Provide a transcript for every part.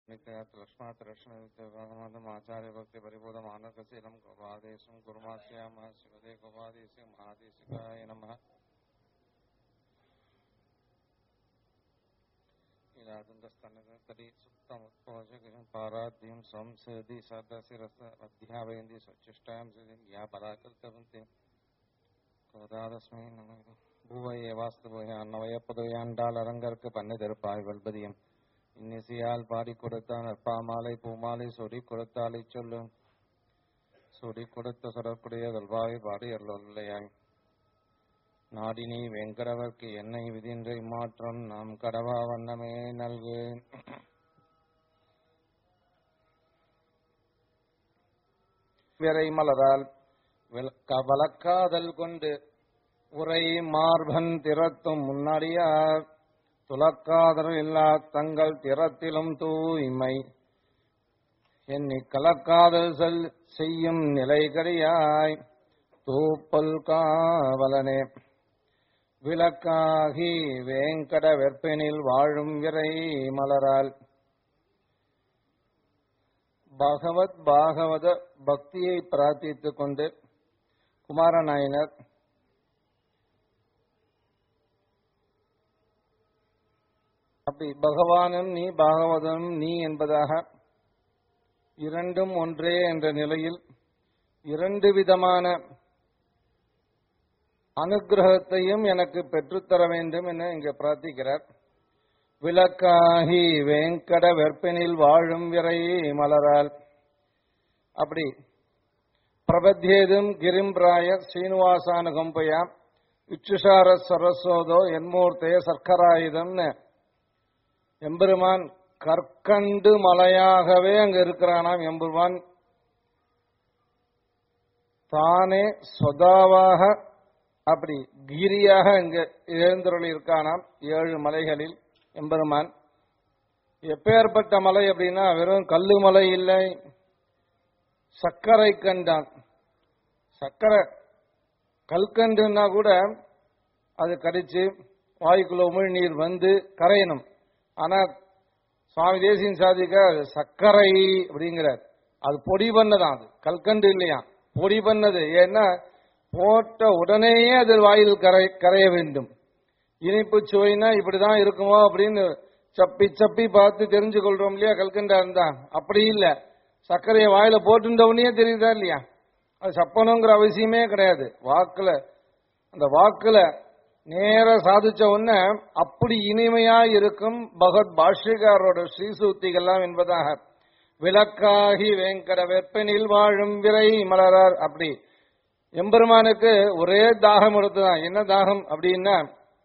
नित्यात् लक्ष्मात् आचार्यभक्ति परिबोध मानकशीलं गोपादेशं कुर्मास्यामः शिवदे गोपादेशं महादेशिकाय नमः इलादन्तस्तनकरी सुप्तमुत्पोषकं पाराद्यं संसदि सदशिरस अध्यापयन्ति स्वच्छिष्टां सिद्धिं या पराकृतवन्ति கோதாதஸ்மை நம பூவையே வாஸ்துவோய அன்னவயப்பதுயாண்டால் அரங்கற்கு பண்ணி திருப்பாய் வல்பதியம் இன்னிசையால் பாடி கொடுத்தான் அற்பாமாலை பூமாலை சொடி கொடுத்தாலை சொல்லு சொடி கொடுத்த சொடக்கூடிய தொல்பாவை பாடி அருளையாய் நாடினி வெங்கடவர்க்கு என்னை விதின்ற இம்மாற்றம் நாம் கடவா வண்ணமே நல்கு விரை மலரால் விளக்க- வளக்காதல் கொண்டு உரை மார்பன் திறத்தும் முன்னாடியார் துலக்காதல் இல்லா தங்கள் திறத்திலும் தூய்மை எண்ணி கலக்காதல் செல் செய்யும் நிலைகரியாய் தூப்பல் காவலனே விளக்காகி வேங்கட வெற்பெனில் வாழும் விரை மலரால் பகவத் பாகவத பக்தியை பிரார்த்தித்துக் கொண்டு குமாரநாயனர் அப்படி பகவானும் நீ பாகவதனும் நீ என்பதாக இரண்டும் ஒன்றே என்ற நிலையில் இரண்டு விதமான அனுகிரகத்தையும் எனக்கு பெற்றுத்தர வேண்டும் என இங்க பிரார்த்திக்கிறார் விளக்காகி வேங்கட வெற்பனில் வாழும் விரை மலரால் அப்படி பிரபத்யேதும் கிரிம்பிராய ஸ்ரீனிவாசானுகம்பயா இச்சுஷார சரஸ்வதோ என்மூர்த்தே சர்க்கராயுதம்னு எம்பெருமான் கற்கண்டு மலையாகவே அங்க இருக்கிறானாம் எம்பெருமான் தானே சொதாவாக அப்படி கிரியாக இங்க எழுந்தருளி இருக்கானாம் ஏழு மலைகளில் எம்பெருமான் எப்பேற்பட்ட மலை அப்படின்னா வெறும் கல்லு மலை இல்லை சர்க்கரை கண்டான் சர்க்கரை கல்கண்டுன்னா கூட அது கடிச்சு வாய்க்குள்ள உமிழ்நீர் வந்து கரையணும் ஆனா சுவாமி தேசியன் சாதிக்க அது சர்க்கரை அப்படிங்கிறார் அது பொடி பண்ணதான் அது கல்கண்டு இல்லையா பொடி பண்ணது ஏன்னா போட்ட உடனேயே அது வாயில் கரை கரைய வேண்டும் இனிப்பு சுவைனா இப்படிதான் இருக்குமோ அப்படின்னு சப்பி சப்பி பார்த்து தெரிஞ்சு கொள்றோம் இல்லையா கல்கண்டா இருந்தா அப்படி இல்ல சர்க்கரையை வாயில போட்டுட்டவனே தெரியுதா இல்லையா அது சப்பணுங்கிற அவசியமே கிடையாது வாக்குல அந்த வாக்குல நேர சாதிச்ச உடனே அப்படி இனிமையா இருக்கும் பகவத் பாஷ்யக்காரரோட ஸ்ரீசூத்திகள்லாம் என்பதாக விளக்காகி வேங்கட வெப்பனில் வாழும் விரை மலரார் அப்படி எம்பெருமானுக்கு ஒரே தாகம் எடுத்துதான் என்ன தாகம் அப்படின்னா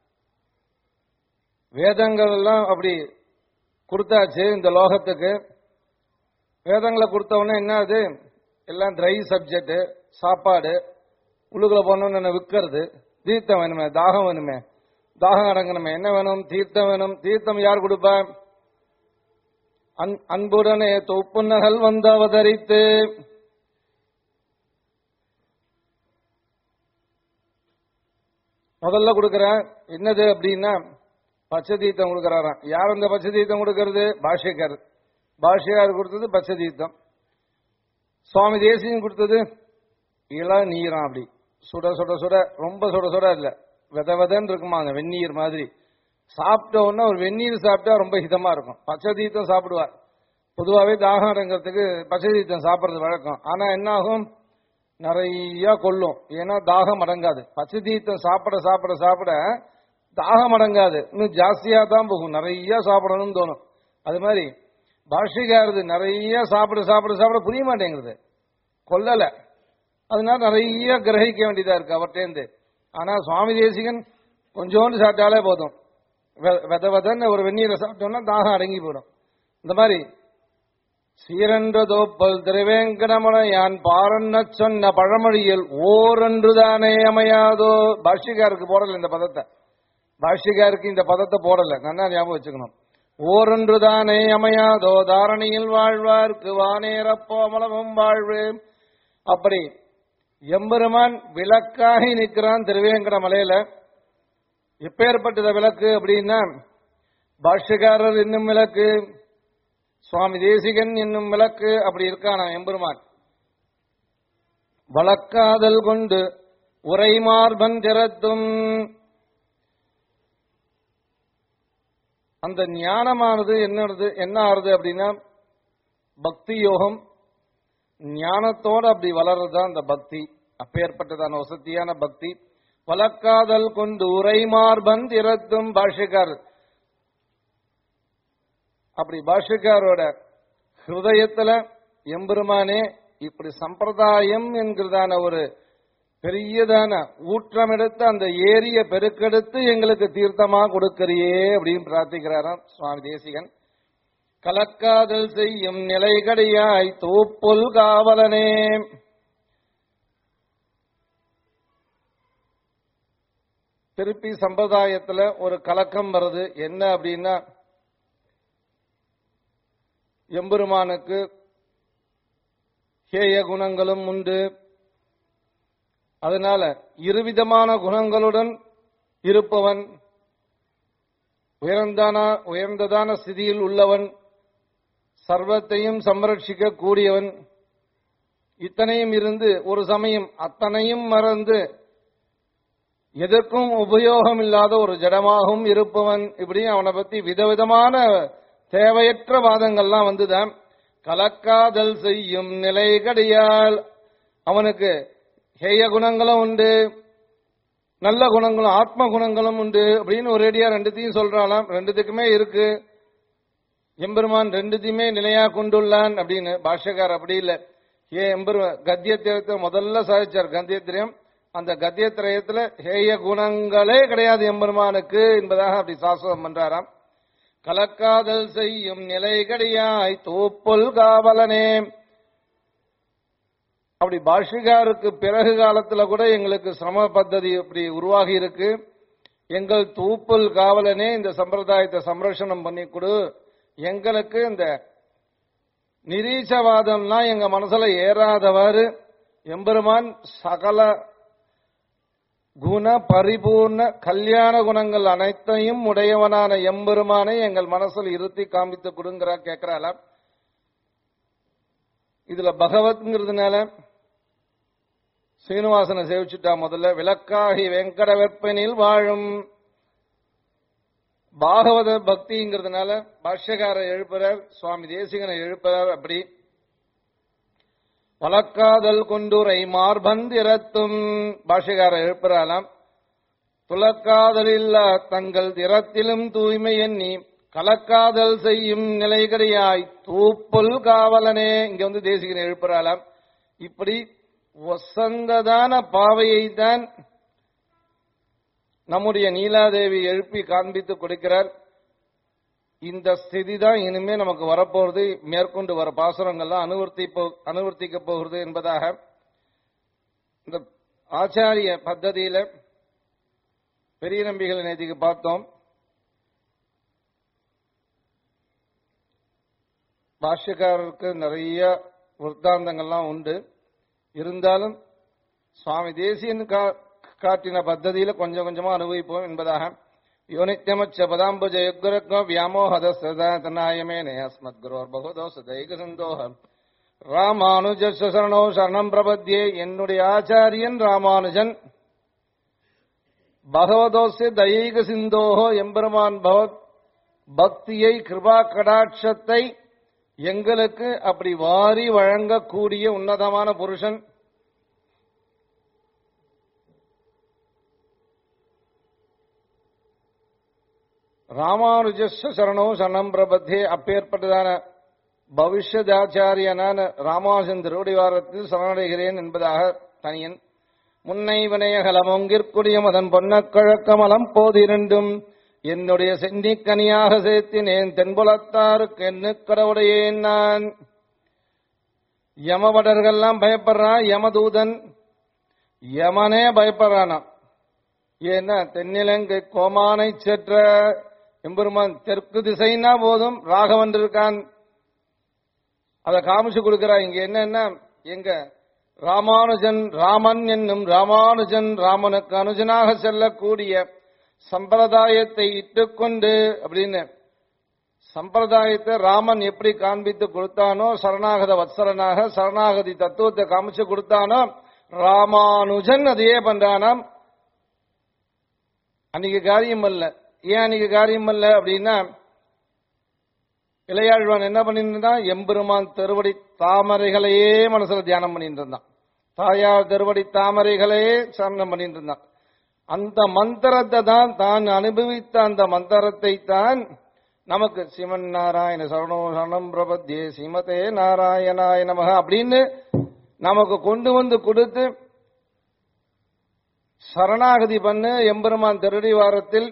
வேதங்கள் எல்லாம் அப்படி கொடுத்தாச்சு இந்த லோகத்துக்கு வேதங்களை கொடுத்த உடனே என்ன அது எல்லாம் ட்ரை சப்ஜெக்ட் சாப்பாடு உள்ளுக்குள்ள போனோம்னு விற்கிறது தீர்த்தம் வேணுமே தாகம் வேணுமே தாகம் அடங்கணுமே என்ன வேணும் தீர்த்தம் வேணும் தீர்த்தம் யார் கொடுப்பா அன்- அன்புடனே தொப்புநகல் வந்து அவதரித்து முதல்ல கொடுக்கறேன் என்னது அப்படின்னா பச்சை தீர்த்தம் கொடுக்கறாராம் யார் அந்த பச்சை தீர்த்தம் கொடுக்கறது பாஷ்யக்கார் பாஷ்யக்கார் கொடுத்தது பச்சை தீர்த்தம் சுவாமி தேசியம் கொடுத்தது இள நீராம் அப்படி சுட சுட சுட ரொம்ப சுட சுட இல்ல வித விதன்னு இருக்குமா அந்த வெந்நீர் மாதிரி சாப்பிட்ட உடனே ஒரு வெந்நீர் சாப்பிட்டா ரொம்ப ஹிதமா இருக்கும் பச்சை தீர்த்தம் சாப்பிடுவார் பொதுவாகவே தாகம் அடங்கிறதுக்கு பச்சை தீர்த்தம் சாப்பிடுறது வழக்கம் ஆனா என்ன ஆகும் நிறைய கொல்லும் ஏன்னா தாகம் அடங்காது பச்சை தீர்த்தம் சாப்பிட சாப்பிட சாப்பிட தாகம் அடங்காது இன்னும் ஜாஸ்தியா தான் போகும் நிறைய சாப்பிடணும்னு தோணும் அது மாதிரி பாஷிகாரது நிறைய சாப்பிட சாப்பிட சாப்பிட புரிய மாட்டேங்குது கொல்லல அதனால நிறைய கிரகிக்க வேண்டியதா இருக்கு அவர்கிட்டேருந்து ஆனா சுவாமி தேசிகன் கொஞ்சோண்டு சாப்பிட்டாலே போதும் வெ- வெத வெதன்னு ஒரு வெந்நீரை சாப்பிட்டோம்னா தாகம் அடங்கி போயிடும் இந்த மாதிரி சீரன்றதோப்பல் திருவேங்கடமன யான் பாரன்ன சொன்ன பழமொழியில் ஓரன்றுதானே அமையாதோ பாஷ்யக்காருக்கு போடல இந்த பதத்தை பாஷ்யக்காருக்கு இந்த பதத்தை போடல நல்லா ஞாபகம் வச்சுக்கணும் ஓரொன்றுதானே அமையாதோ தாரணியில் வாழ்வார்க்கு வானேரப்போமளவும் வாழ்வு அப்படி எம்பெருமான் விளக்காகி நிற்கிறான் திருவேங்கட மலையில எப்பேற்பட்டத விளக்கு அப்படின்னா பாஷ்யக்காரர் இன்னும் விளக்கு சுவாமி தேசிகன் என்னும் விளக்கு அப்படி இருக்கான எம்பெருமான் வழக்காதல் கொண்டு உரைமார்பன் திறத்தும் அந்த ஞானமானது என்னது என்ன ஆறுது அப்படின்னா பக்தி யோகம் ஞானத்தோட அப்படி வளர்றதுதான் அந்த பக்தி அப்பேற்பட்டதான வசதியான பக்தி வழக்காதல் கொண்டு உரைமார்பன் திறத்தும் பாஷிகார் அப்படி பாஷிகாரோட ஹிருதயத்துல எம்பெருமானே இப்படி சம்பிரதாயம் என்கிறதான ஒரு பெரியதான ஊற்றம் எடுத்து அந்த ஏரிய பெருக்கெடுத்து எங்களுக்கு தீர்த்தமா கொடுக்கறியே அப்படின்னு பிரார்த்திக்கிறாராம் சுவாமி தேசிகன் கலக்காதல் செய்யும் நிலைகடையாய் தூப்புல் காவலனே திருப்பி சம்பிரதாயத்துல ஒரு கலக்கம் வருது என்ன அப்படின்னா எம்பெருமானுக்கு ஹேய குணங்களும் உண்டு அதனால இருவிதமான குணங்களுடன் இருப்பவன் உயர்ந்தான உயர்ந்ததான ஸ்திதியில் உள்ளவன் சர்வத்தையும் சம்ரட்சிக்க கூடியவன் இத்தனையும் இருந்து ஒரு சமயம் அத்தனையும் மறந்து எதற்கும் உபயோகம் இல்லாத ஒரு ஜடமாகவும் இருப்பவன் இப்படி அவனை பத்தி விதவிதமான தேவையற்ற வாதங்கள்லாம் வந்துதான் கலக்காதல் செய்யும் நிலை கடையால் அவனுக்கு ஹேய குணங்களும் உண்டு நல்ல குணங்களும் ஆத்ம குணங்களும் உண்டு அப்படின்னு ஒரேடியா ரெண்டுத்தையும் சொல்றாளாம் ரெண்டுத்துக்குமே இருக்கு எம்பெருமான் ரெண்டுத்தையுமே நிலையா கொண்டுள்ளான் அப்படின்னு பாஷ்யக்கார் அப்படி இல்லை ஏ எம்பெரு கத்தியத்திரத்தை முதல்ல சாதிச்சார் கத்தியத்திரியம் அந்த கத்தியத்திரயத்துல ஹேய குணங்களே கிடையாது எம்பெருமானுக்கு என்பதாக அப்படி சாஸ்திரம் பண்றாராம் கலக்காதல் செய்யும் நிலை கடையாய் தூப்புல் காவலனே அப்படி பாஷிகாருக்கு பிறகு காலத்துல கூட எங்களுக்கு சிரம பദ്ധதி இப்படி உருவாகி இருக்கு எங்கள் தூப்புல் காவலனே இந்த சம்பிரதாயத்தை சம்ரட்சணம் பண்ணி கொடு எங்களுக்கு இந்த நிரீச்சவாதம்லாம் எங்க மனசுல ஏறாதவாறு எம்பெருமான் சகல குண பரிபூர்ண கல்யாண குணங்கள் அனைத்தையும் உடையவனான எம்பெருமானை எங்கள் மனசில் இருத்தி காமித்து கொடுங்கிறா கேட்கிறாள இதுல பகவத்ங்கிறதுனால சீனிவாசனை சேவிச்சுட்டா முதல்ல விளக்காகி வெங்கட வெப்பனில் வாழும் பாகவத பக்திங்கிறதுனால பாஷ்யக்காரர் எழுப்புறார் சுவாமி தேசிகனை எழுப்புறார் அப்படி வழக்காதல் கொண்டுரை மார்பந்திரத்தும் பாஷகார எழுப்புறாளாம் துலக்காதலில்லா தங்கள் திறத்திலும் தூய்மை எண்ணி கலக்காதல் செய்யும் நிலைகரையாய் தூப்புல் காவலனே இங்க வந்து தேசிகன் எழுப்புறாளாம் இப்படி வசந்ததான பாவையை தான் நம்முடைய நீலாதேவி எழுப்பி காண்பித்து கொடுக்கிறார் இந்த ஸ்திதி தான் இனிமே நமக்கு வரப்போறது மேற்கொண்டு வர பாசுரங்கள்லாம் அனுவர்த்தி அனுவர்த்திக்க போகிறது என்பதாக இந்த ஆச்சாரிய பத்ததியில பெரிய நம்பிகள் நேற்றுக்கு பார்த்தோம் பாஷ்யக்காரருக்கு நிறைய விற்த்தாந்தங்கள்லாம் உண்டு இருந்தாலும் சுவாமி தேசியன் காட்டின பத்ததியில கொஞ்சம் கொஞ்சமா அனுபவிப்போம் என்பதாக யோனித்யமச்ச பதாம்புஜ யுக்ரக்னோ வியாமோஹதஸ்தனாயமேனே அஸ்மத் குரோர் பகுதோ சதைக சந்தோகம் ராமானுஜ சரணோ சரணம் பிரபத்தியே என்னுடைய ஆச்சாரியன் ராமானுஜன் பகவதோசிய தைக சிந்தோஹோ எம்பெருமான் பகவத் பக்தியை கிருபா கடாட்சத்தை எங்களுக்கு அப்படி வாரி வழங்கக்கூடிய உன்னதமான புருஷன் ராமானுஜஸ்வ சரணோ சரணம் பிரபத்தே அப்பேற்பட்டதான பவிஷ்யதாச்சாரியனான ராமானுஜன் திருவடிவாரத்தில் சரணடைகிறேன் என்பதாக தனியன் முன்னை வினயகலமொங்கிற்குடிய மதன் பொன்னக்கழக்கமலம் போதிரண்டும் என்னுடைய சென்னிக்கனியாக சேர்த்தினேன் தென்புலத்தாருக்கு என்ன கடவுடையேன் நான் யமவடர்கள்லாம் பயப்படுறான் யமதூதன் யமனே பயப்படுறானா ஏன்னா தென்னிலங்கை கோமானை செற்ற எம்பெருமான் தெற்கு திசைன்னா போதும் ராகவன் இருக்கான் அதை காமிச்சு கொடுக்கிறா இங்க என்னன்னா எங்க ராமானுஜன் ராமன் என்னும் ராமானுஜன் ராமனுக்கு அனுஜனாக செல்லக்கூடிய சம்பிரதாயத்தை இட்டுக்கொண்டு அப்படின்னு சம்பிரதாயத்தை ராமன் எப்படி காண்பித்து கொடுத்தானோ சரணாகத வத்சரனாக சரணாகதி தத்துவத்தை காமிச்சு கொடுத்தானோ ராமானுஜன் அதையே பண்றானாம் அன்னைக்கு காரியம் அல்ல ஏன் அன்னைக்கு காரியம் அல்ல அப்படின்னா இளையாழ்வான் என்ன பண்ணிட்டு இருந்தான் எம்பெருமான் திருவடி தாமரைகளையே மனசுல தியானம் பண்ணிட்டு இருந்தான் தாயார் திருவடி தாமரைகளையே சரணம் பண்ணிட்டு இருந்தான் அந்த மந்திரத்தை தான் தான் அனுபவித்த அந்த மந்திரத்தை தான் நமக்கு சிவன் நாராயண சரணோ சரணம் பிரபத்தியே சிமதே நாராயணாய நமக அப்படின்னு நமக்கு கொண்டு வந்து கொடுத்து சரணாகதி பண்ணு எம்பெருமான் திருடி வாரத்தில்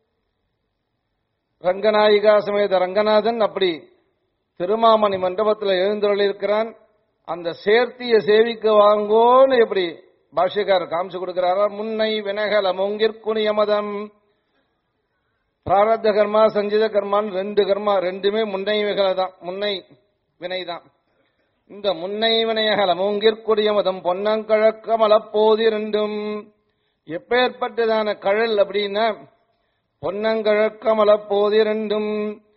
ரங்கநாயிகா சமேத ரங்கநாதன் அப்படி திருமாமணி மண்டபத்தில் எழுந்தருளிருக்கிறான் அந்த சேர்த்திய சேவிக்க வாங்கோன்னு எப்படி பாஷ்யக்காரர் காமிச்சு கொடுக்கிறாரா முன்னை வினகல முங்கிற்குனியமதம் பிராரத்த கர்மா சஞ்சித கர்மான்னு ரெண்டு கர்மா ரெண்டுமே முன்னை விகல தான் முன்னை வினை தான் இந்த முன்னை வினையகல மூங்கிற்குரிய மதம் பொன்னங்கழக்க மலப்போதி ரெண்டும் எப்பேற்பட்டதான கழல் அப்படின்னா பொன்னங்கழக்க மலப்போதி ரெண்டும்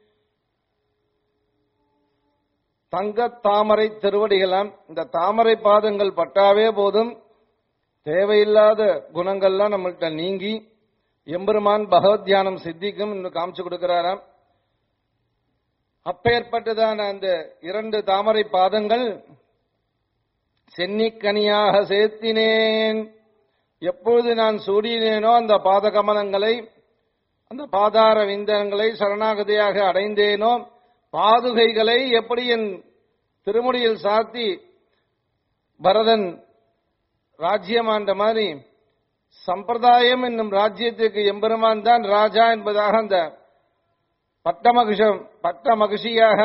தங்கத் தாமரை திருவடிகளாம் இந்த தாமரை பாதங்கள் பட்டாவே போதும் தேவையில்லாத குணங்கள்லாம் நம்மள்கிட்ட நீங்கி எம்பெருமான் பகவத் தியானம் சித்திக்கும் என்று காமிச்சு கொடுக்கிறாராம் அப்பேற்பட்டதான அந்த இரண்டு தாமரை பாதங்கள் சென்னிக்கனியாக சேர்த்தினேன் எப்பொழுது நான் சூடினேனோ அந்த பாத கமலங்களை அந்த பாதார விந்தங்களை சரணாகதியாக அடைந்தேனோ பாதுகைகளை எப்படி என் திருமுடியில் சாத்தி பரதன் ராஜ்யமாண்ட மாதிரி சம்பிரதாயம் என்னும் ராஜ்யத்துக்கு எம்பெருமான் தான் ராஜா என்பதாக அந்த பட்டமகிஷம் பட்ட மகிழ்ச்சியாக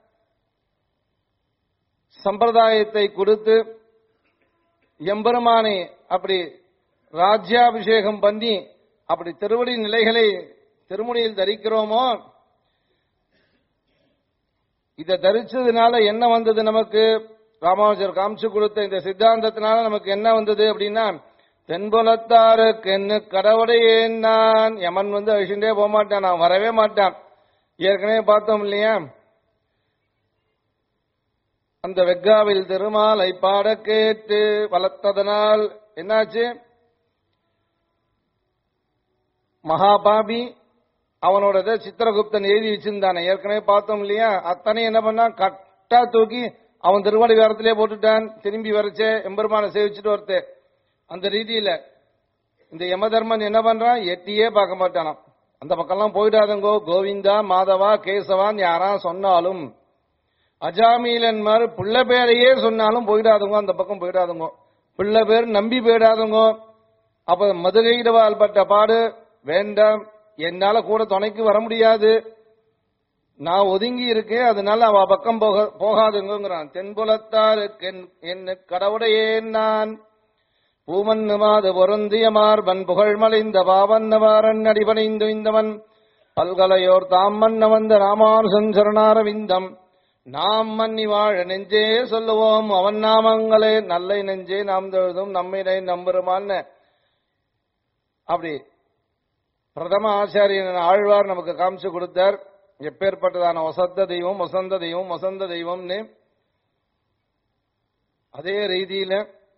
சம்பிரதாயத்தை கொடுத்து எம்பெருமானை அப்படி ராஜ்யாபிஷேகம் பண்ணி அப்படி திருவடி நிலைகளை திருமுடியில் தரிக்கிறோமோ இதை தரிச்சதுனால என்ன வந்தது நமக்கு ராமானுஜர் காமிச்சு கொடுத்த இந்த சித்தாந்தத்தினால நமக்கு என்ன வந்தது அப்படின்னா தென்புலத்தாருக்கு என்ன கடவுடையேன் நான் யமன் வந்து அழிச்சுட்டே போக மாட்டான் நான் வரவே மாட்டான் ஏற்கனவே பார்த்தோம் இல்லையா அந்த வெக்காவில் திருமாலை பாட கேட்டு வளர்த்ததனால் என்னாச்சு மகாபாபி அவனோட இதை சித்திரகுப்தன் எழுதி வச்சிருந்தானே ஏற்கனவே பார்த்தோம் இல்லையா அத்தனை என்ன பண்ணான் கட்டா தூக்கி அவன் திருவாடி வேரத்திலே போட்டுட்டான் திரும்பி வரைச்சே எம்பெருமானை சேவிச்சுட்டு வரத்தே அந்த ரீதியில இந்த யமதர்மன் என்ன பண்றான் எட்டியே பார்க்க மாட்டானாம் அந்த பக்கம்லாம் போயிடாதங்கோ கோவிந்தா மாதவா கேசவான் யாரா சொன்னாலும் அஜாமீலன் மாதிரி புள்ள பேரையே சொன்னாலும் போயிடாதுங்கோ அந்த பக்கம் போயிடாதுங்கோ பிள்ளை பேர் நம்பி போயிடாதுங்கோ அப்ப மதுகையிடவால் பட்ட பாடு வேண்டாம் என்னால கூட துணைக்கு வர முடியாது நான் ஒதுங்கி இருக்கேன் அதனால அவ பக்கம் போக போகாதுங்கிறான் தென்புலத்தாருக்கு என்ன கடவுடையேன் நான் பூமன்னுமாது பொருந்திய மார்பன் புகழ்மலிந்த பாவன்னவாரன் அடிபணிந்து இந்தவன் பல்கலையோர் தாம் மன்ன வந்த ராமானுசன் சரணாரவிந்தம் நாம் மன்னி வாழ நெஞ்சே சொல்லுவோம் அவன் நாமங்களே நல்லை நெஞ்சே நாம் தொழுதும் நம்மினை நம்புருமான்னு அப்படி பிரதம ஆச்சாரியன் ஆழ்வார் நமக்கு காமிச்சு கொடுத்தார் எப்பேற்பட்டதான வசந்த தெய்வம் வசந்த தெய்வம் வசந்த தெய்வம்னு அதே ரீதியில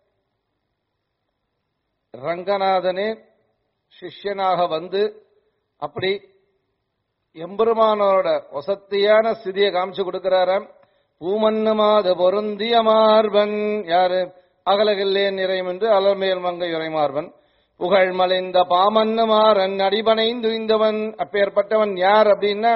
ரங்கநாதனே சிஷ்யனாக வந்து அப்படி எம்பெருமானோட வசத்தியான ஸ்திதியை காமிச்சு கொடுக்கிறாராம் பூமன்னுமாது பொருந்திய மார்பன் யாரு அகலகில்லேன் நிறையும் என்று அலர்மேல் மங்கை உரைமார்பன் புகழ் மலைந்த பாமன்னு மாறன் அடிபனைந்துய்ந்தவன் அப்பேற்பட்டவன் யார் அப்படின்னா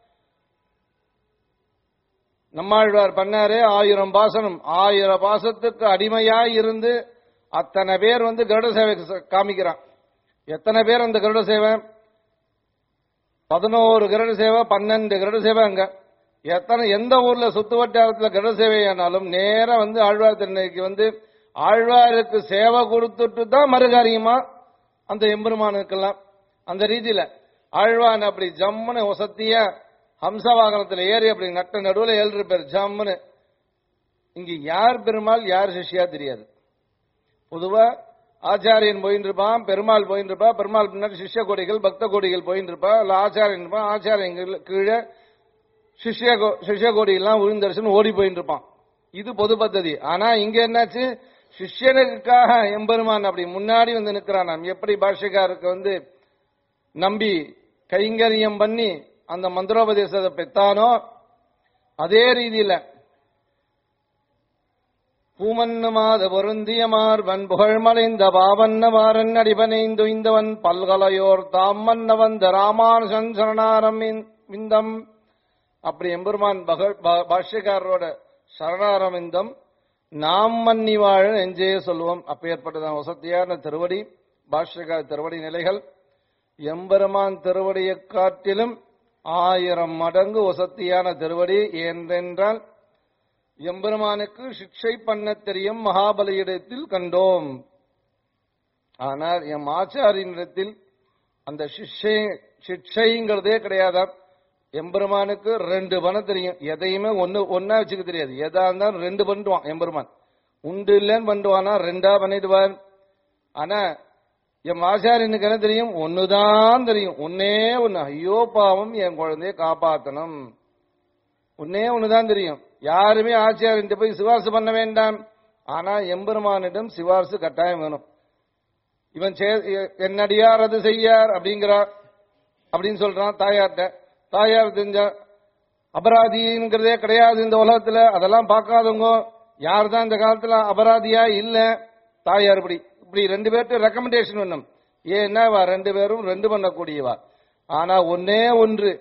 நம்மாழ்வார் பண்ணாரே ஆயிரம் பாசனம் ஆயிரம் பாசத்துக்கு அடிமையாய் இருந்து அத்தனை பேர் வந்து கருட சேவை காமிக்கிறான் எத்தனை பேர் அந்த கருட சேவை பதினோரு கருட சேவை பன்னெண்டு கருட சேவை அங்க எத்தனை எந்த ஊர்ல சுத்து வட்டாரத்துல கருட சேவை ஆனாலும் நேரா வந்து ஆழ்வார் திருநெல்வேலிக்கு வந்து ஆழ்வாருக்கு சேவை கொடுத்துட்டு தான் மறுகாரியமா அந்த எம்பெருமானுக்கெல்லாம் அந்த ரீதியில ஆழ்வான் அப்படி ஜம்முன்னு வசத்தியா ஹம்ச வாகனத்துல ஏறி அப்படி நட்ட நடுவுல ஏழு பேர் ஜம்முன்னு இங்க யார் பெருமாள் யார் சிஷ்யா தெரியாது பொதுவா ஆச்சாரியன் போயின்னு இருப்பான் பெருமாள் போயின்னு இருப்பா பெருமாள் பின்னாடி சிஷ்ய கோடிகள் பக்த கோடிகள் போயின்னு இருப்பா இல்ல ஆச்சாரியன் இருப்பான் ஆச்சாரியன் கீழே சிஷ்ய கோ- சிஷ்ய கோடி எல்லாம் விழுந்தரிசன் ஓடி போயிட்டு இருப்பான் இது பொது பద్ధதி ஆனா இங்க என்னாச்சு சிஷ்யனுக்காக எம்பெருமான் அப்படி முன்னாடி வந்து நிற்கிறான் நாம் எப்படி பாஷ்யக்காருக்கு வந்து நம்பி கைங்கரியம் பண்ணி அந்த மந்திரோபதேசத்தை பெற்றானோ அதே ரீதியில பூமன்னமாத பொருந்தியமார் வன் புகழ்மலைந்த பாவன்னவாரன் அடிபனைந்துய்ந்தவன் பல்கலையோர் தாம் மன்னவந்த ராமானுசன் சரணாரம் விந்தம் அப்படி எம்பெருமான் பகல் பா- பாஷ்யக்காரரோட சரணாரவிந்தம் நாம் மன்னி வாழ நெஞ்சே சொல்லுவோம் அப்பேற்பட்டதான் வசதியான திருவடி பாஷ்யக்கார திருவடி நிலைகள் எம்பெருமான் திருவடியைக் காட்டிலும் ஆயிரம் மடங்கு வசத்தியான திருவடி ஏனென்றால் எம்பெருமானுக்கு சிக்ஷை பண்ண தெரியும் மகாபலியிடத்தில் கண்டோம் ஆனால் எம் ஆச்சாரியனிடத்தில் அந்த சிக்ஷை சிக்ஷைங்கிறதே கிடையாதாம் எம்பெருமானுக்கு ரெண்டு பணம் தெரியும் எதையுமே ஒன்னு ஒன்னா வச்சுக்க தெரியாது எதா இருந்தாலும் ரெண்டு பண்ணுவான் எம்பெருமான் உண்டு இல்லைன்னு பண்ணுவானா ரெண்டா பண்ணிடுவான் ஆனா என் ஆச்சாரியனுக்கு என்ன தெரியும் ஒண்ணுதான் தெரியும் ஒன்னே ஒண்ணு ஐயோ பாவம் என் குழந்தைய காப்பாத்தணும் ஒன்னே ஒண்ணுதான் தெரியும் யாருமே ஆச்சாரியன் போய் சிபாரிசு பண்ண வேண்டாம் ஆனா எம்பெருமானிடம் சிபாரிசு கட்டாயம் வேணும் இவன் சே- என்னடியார் அது செய்யார் அப்படிங்கிறார் அப்படின்னு சொல்றான் தாயார்ட்ட தாயார் தெரிஞ்ச அபராதிங்கிறதே கிடையாது இந்த உலகத்துல அதெல்லாம் பார்க்காதவங்க யார் தான் இந்த காலத்துல அபராதியா இல்ல தாயார் இப்படி இப்படி ரெண்டு பேர்ட்ட ரெக்கமெண்டேஷன் பண்ணும் ஏன்னா இவ ரெண்டு பேரும் ரெண்டு பண்ணக்கூடியவா ஆனா ஒன்னே ஒன்று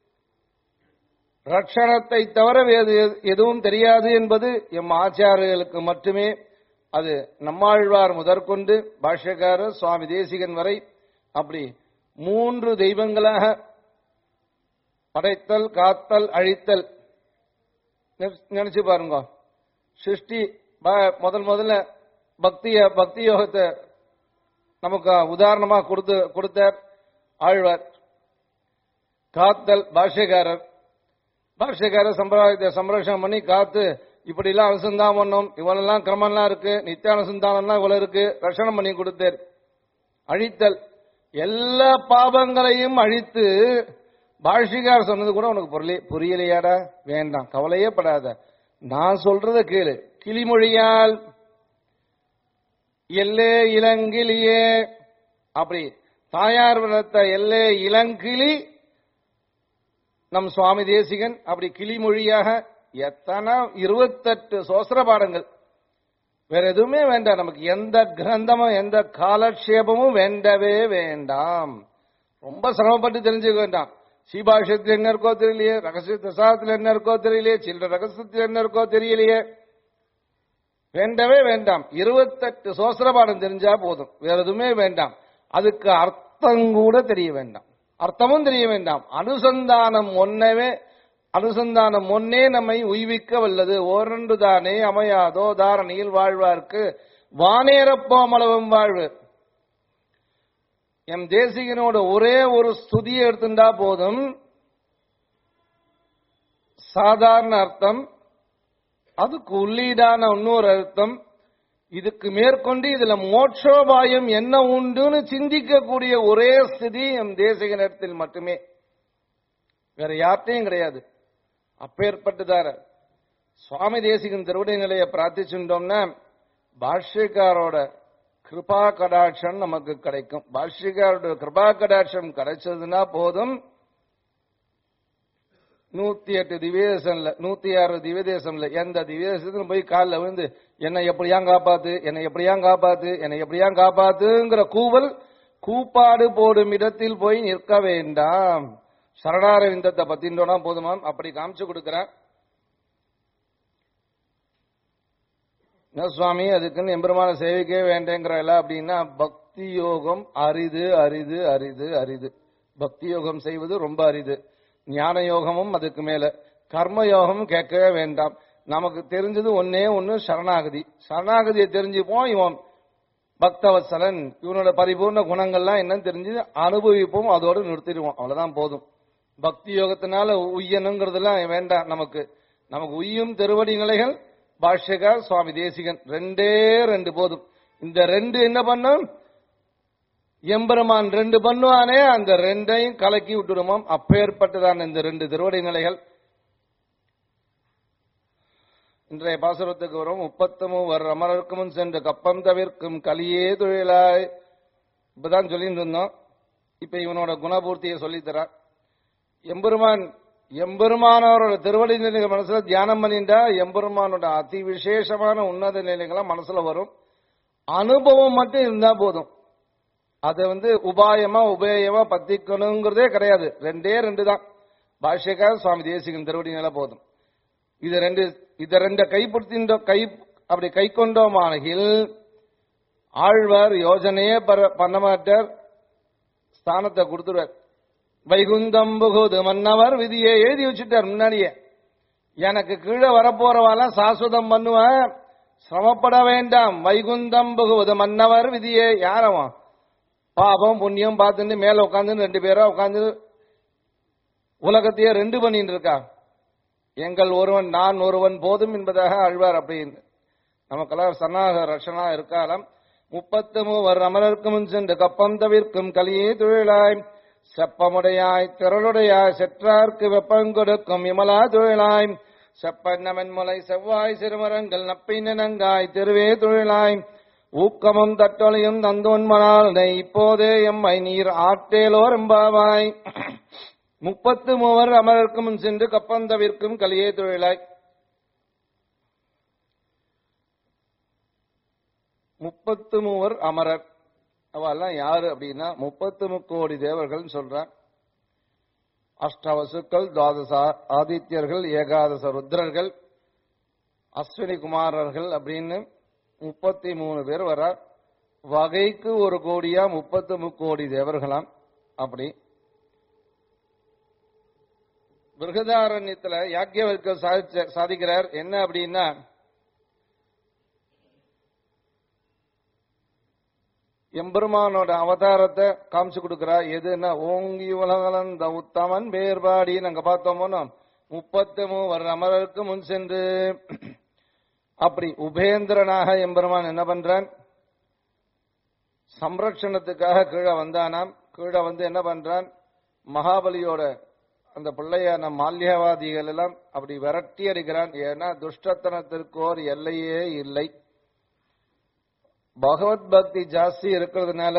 ரட்சணத்தை தவிர வேறு எது- எதுவும் தெரியாது என்பது எம் ஆச்சாரியர்களுக்கு மட்டுமே அது நம்மாழ்வார் முதற்கொண்டு பாஷ்யக்காரர் சுவாமி தேசிகன் வரை அப்படி மூன்று தெய்வங்களாக படைத்தல் காத்தல் அழித்தல் நினைச்சு- நினைச்சு பாருங்க சிருஷ்டி ப- முதல் முதல்ல பக்திய பக்தி யோகத்தை நமக்கு உதாரணமா கொடுத்து கொடுத்தார் ஆழ்வார் காத்தல் பாஷ்யக்காரர் பாஷ்யக்காரர் சம்பிரதாயத்தை சம்ரட்சணம் பண்ணி காத்து இப்படி எல்லாம் அனுசந்தானம் பண்ணும் இவ்வளெல்லாம் கிரமம்லாம் இருக்கு நித்திய அனுசந்தானம்லாம் இவ்வளவு இருக்கு ரஷணம் பண்ணி கொடுத்தார் அழித்தல் எல்லா பாபங்களையும் அழித்து பாஷிகார் சொன்னது கூட உனக்கு புரியல புரியலையாடா வேண்டாம் கவலையே படாத நான் சொல்றத கேளு கிளிமொழியால் எல்லே இளங்கிளியே அப்படி தாயார் வளர்த்த எல்லே இளங்கிளி நம் சுவாமி தேசிகன் அப்படி கிளிமொழியாக எத்தனை இருபத்தெட்டு சோசர பாடங்கள் வேற எதுவுமே வேண்டாம் நமக்கு எந்த கிரந்தமும் எந்த காலக்ஷேபமும் வேண்டவே வேண்டாம் ரொம்ப சிரமப்பட்டு தெரிஞ்சுக்க வேண்டாம் சீபாஷத்தில் என்ன இருக்கோ தெரியலையே ரகசிய பிரசாதத்தில் என்ன இருக்கோ தெரியலையே சில்லற ரகசியத்தில் என்ன இருக்கோ தெரியலையே வேண்டவே வேண்டாம் இருபத்தெட்டு சோசர பாடம் தெரிஞ்சா போதும் வேற எதுவுமே வேண்டாம் அதுக்கு அர்த்தம் கூட தெரிய வேண்டாம் அர்த்தமும் தெரிய வேண்டாம் அனுசந்தானம் ஒன்னவே அனுசந்தானம் ஒன்னே நம்மை உய்விக்க வல்லது ஓரண்டு தானே அமையாதோ தாரணியில் வாழ்வார்க்கு வானேரப்போமளவும் வாழ்வு எம் தேசிகனோட ஒரே ஒரு ஸ்துதியை எடுத்துட்டா போதும் சாதாரண அர்த்தம் அதுக்கு உள்ளீடான இன்னொரு அர்த்தம் இதுக்கு மேற்கொண்டு இதுல மோட்சோபாயம் என்ன உண்டுன்னு சிந்திக்கக்கூடிய ஒரே ஸ்திதி எம் தேசிக நேரத்தில் மட்டுமே வேற யார்ட்டையும் கிடையாது அப்பேற்பட்டுதார சுவாமி தேசிகன் திருவடி நிலையை பிரார்த்திச்சுட்டோம்னா பாஷ்யக்காரோட கிருபா கடாட்சம் நமக்கு கிடைக்கும் பாஷ்யக்காரோட கிருபா கடாட்சம் கிடைச்சதுன்னா போதும் நூத்தி எட்டு திவ்யதேசம்ல நூத்தி ஆறு திவ்யதேசம்ல எந்த திவ்யதேசத்துக்கும் போய் காலில் விழுந்து என்னை எப்படியா காப்பாத்து என்னை எப்படியா காப்பாத்து என்னை எப்படியா காப்பாத்துங்கிற கூவல் கூப்பாடு போடும் இடத்தில் போய் நிற்க வேண்டாம் சரணாரவிந்தத்தை பத்தின்றோனா போதுமாம் அப்படி காமிச்சு கொடுக்கிறேன் என்ன சுவாமி அதுக்குன்னு எம்பெருமான சேவிக்கவே வேண்டேங்கிறல அப்படின்னா பக்தி யோகம் அரிது அரிது அரிது அரிது பக்தி யோகம் செய்வது ரொம்ப அரிது ஞான யோகமும் அதுக்கு மேல கர்ம யோகமும் கேட்கவே வேண்டாம் நமக்கு தெரிஞ்சது ஒன்னே ஒன்னு சரணாகதி சரணாகதியை தெரிஞ்சுப்போம் இவன் பக்தவத்சலன் இவனோட பரிபூர்ண குணங்கள்லாம் என்னன்னு தெரிஞ்சு அனுபவிப்போம் அதோடு நிறுத்திடுவோம் அவ்வளவுதான் போதும் பக்தி யோகத்தினால உய்யணுங்கிறதெல்லாம் வேண்டாம் நமக்கு நமக்கு உய்யும் திருவடி நிலைகள் பாஷ்யகார் சுவாமி தேசிகன் ரெண்டே ரெண்டு போதும் இந்த ரெண்டு என்ன பண்ணும் எம்பெருமான் ரெண்டு பண்ணுவானே அந்த ரெண்டையும் கலக்கி விட்டுடுமாம் அப்பேற்பட்டதான் இந்த ரெண்டு திருவடி நிலைகள் இன்றைய பாசுரத்துக்கு வரும் முப்பத்து மூவர் அமரர்க்கு முன் சென்று கப்பம் தவிர்க்கும் கலியே தொழிலாய் இப்பதான் சொல்லிட்டு இருந்தோம் இப்ப இவனோட குணபூர்த்தியை சொல்லித்தரார் எம்பெருமான் எம்பெருமானவரோட திருவடி நிலைகள் மனசுல தியானம் பண்ணிட்டா எம்பெருமானோட அதி விசேஷமான உன்னத நிலைகள்லாம் மனசுல வரும் அனுபவம் மட்டும் இருந்தா போதும் அதை வந்து உபாயமா உபேயமா பத்திக்கணுங்கிறதே கிடையாது ரெண்டே ரெண்டு தான் பாஷ்யக்கார சுவாமி தேசிகன் திருவடி நிலை போதும் இது ரெண்டு இத ரெண்ட கைப்படுத்தின்ற கை அப்படி கை கொண்டோமானகில் ஆழ்வார் யோஜனையே பர- பண்ண மாட்டார் ஸ்தானத்தை கொடுத்துருவார் வைகுந்தம் புகுது மன்னவர் விதியை எழுதி வச்சுட்டார் முன்னாடியே எனக்கு கீழே வரப்போறவாலாம் சாஸ்வதம் பண்ணுவேன் சிரமப்பட வேண்டாம் வைகுந்தம் புகுவது மன்னவர் விதியே யாரவன் பாபம் புண்ணியம் பார்த்துட்டு மேல உட்காந்து ரெண்டு பேரா உட்காந்து உலகத்தையே ரெண்டு பண்ணிட்டு இருக்கா எங்கள் ஒருவன் நான் ஒருவன் போதும் என்பதாக அழ்வார் அப்படின்னு நமக்கெல்லாம் சன்னாக ரட்சணா இருக்காலம் முப்பத்து மூவர் அமரர்க்கு முன் சென்று கப்பம் தவிர்க்கும் கலியே தொழிலாய் செப்பமுடையாய் திரளுடையாய் செற்றார்க்கு வெப்பம் கொடுக்கும் விமலா தொழிலாய் செப்பன்னமன் முலை செவ்வாய் சிறுமரங்கள் நப்பை நினங்காய் திருவே தொழிலாய் ஊக்கமும் தட்டொலையும் தந்தோன்மனால் இப்போதே எம்மை நீர் ஆட்டேலோர் எம்பாவாய் முப்பத்து மூவர் அமரர்க்கு முன் சென்று கப்பம் தவிர்க்கும் கலியே தொழிலாய் முப்பத்து மூவர் அமரர் அவெல்லாம் யாரு அப்படின்னா முப்பத்து முக்கோடி தேவர்கள் சொல்றான் அஷ்டவசுக்கள் துவாதச ஆதித்யர்கள் ஏகாதச ருத்ரர்கள் அஸ்வினி குமாரர்கள் அப்படின்னு முப்பத்தி மூணு பேர் வரார் வகைக்கு ஒரு கோடியா முப்பத்து முக்கோடி தேவர்களாம் அப்படி பிருகதாரண்யத்துல யாக்கியவர்க்க சாதிச்ச சாதிக்கிறார் என்ன அப்படின்னா எம்பெருமானோட அவதாரத்தை காமிச்சு கொடுக்கிறா எதுன்னா ஓங்கி உலகளந்த உத்தமன் வேறுபாடி நாங்க பார்த்தோமோனோ முப்பத்து மூவர் அமரருக்கு முன் சென்று அப்படி உபேந்திரனாக எம்பெருமான் என்ன பண்றான் சம்ரட்சணத்துக்காக கீழே வந்தானாம் கீழே வந்து என்ன பண்றான் மகாபலியோட அந்த பிள்ளையான மால்யவாதிகள் எல்லாம் அப்படி விரட்டி அடிக்கிறான் ஏன்னா துஷ்டத்தனத்திற்கு ஒரு எல்லையே இல்லை பகவத் பக்தி ஜாஸ்தி இருக்கிறதுனால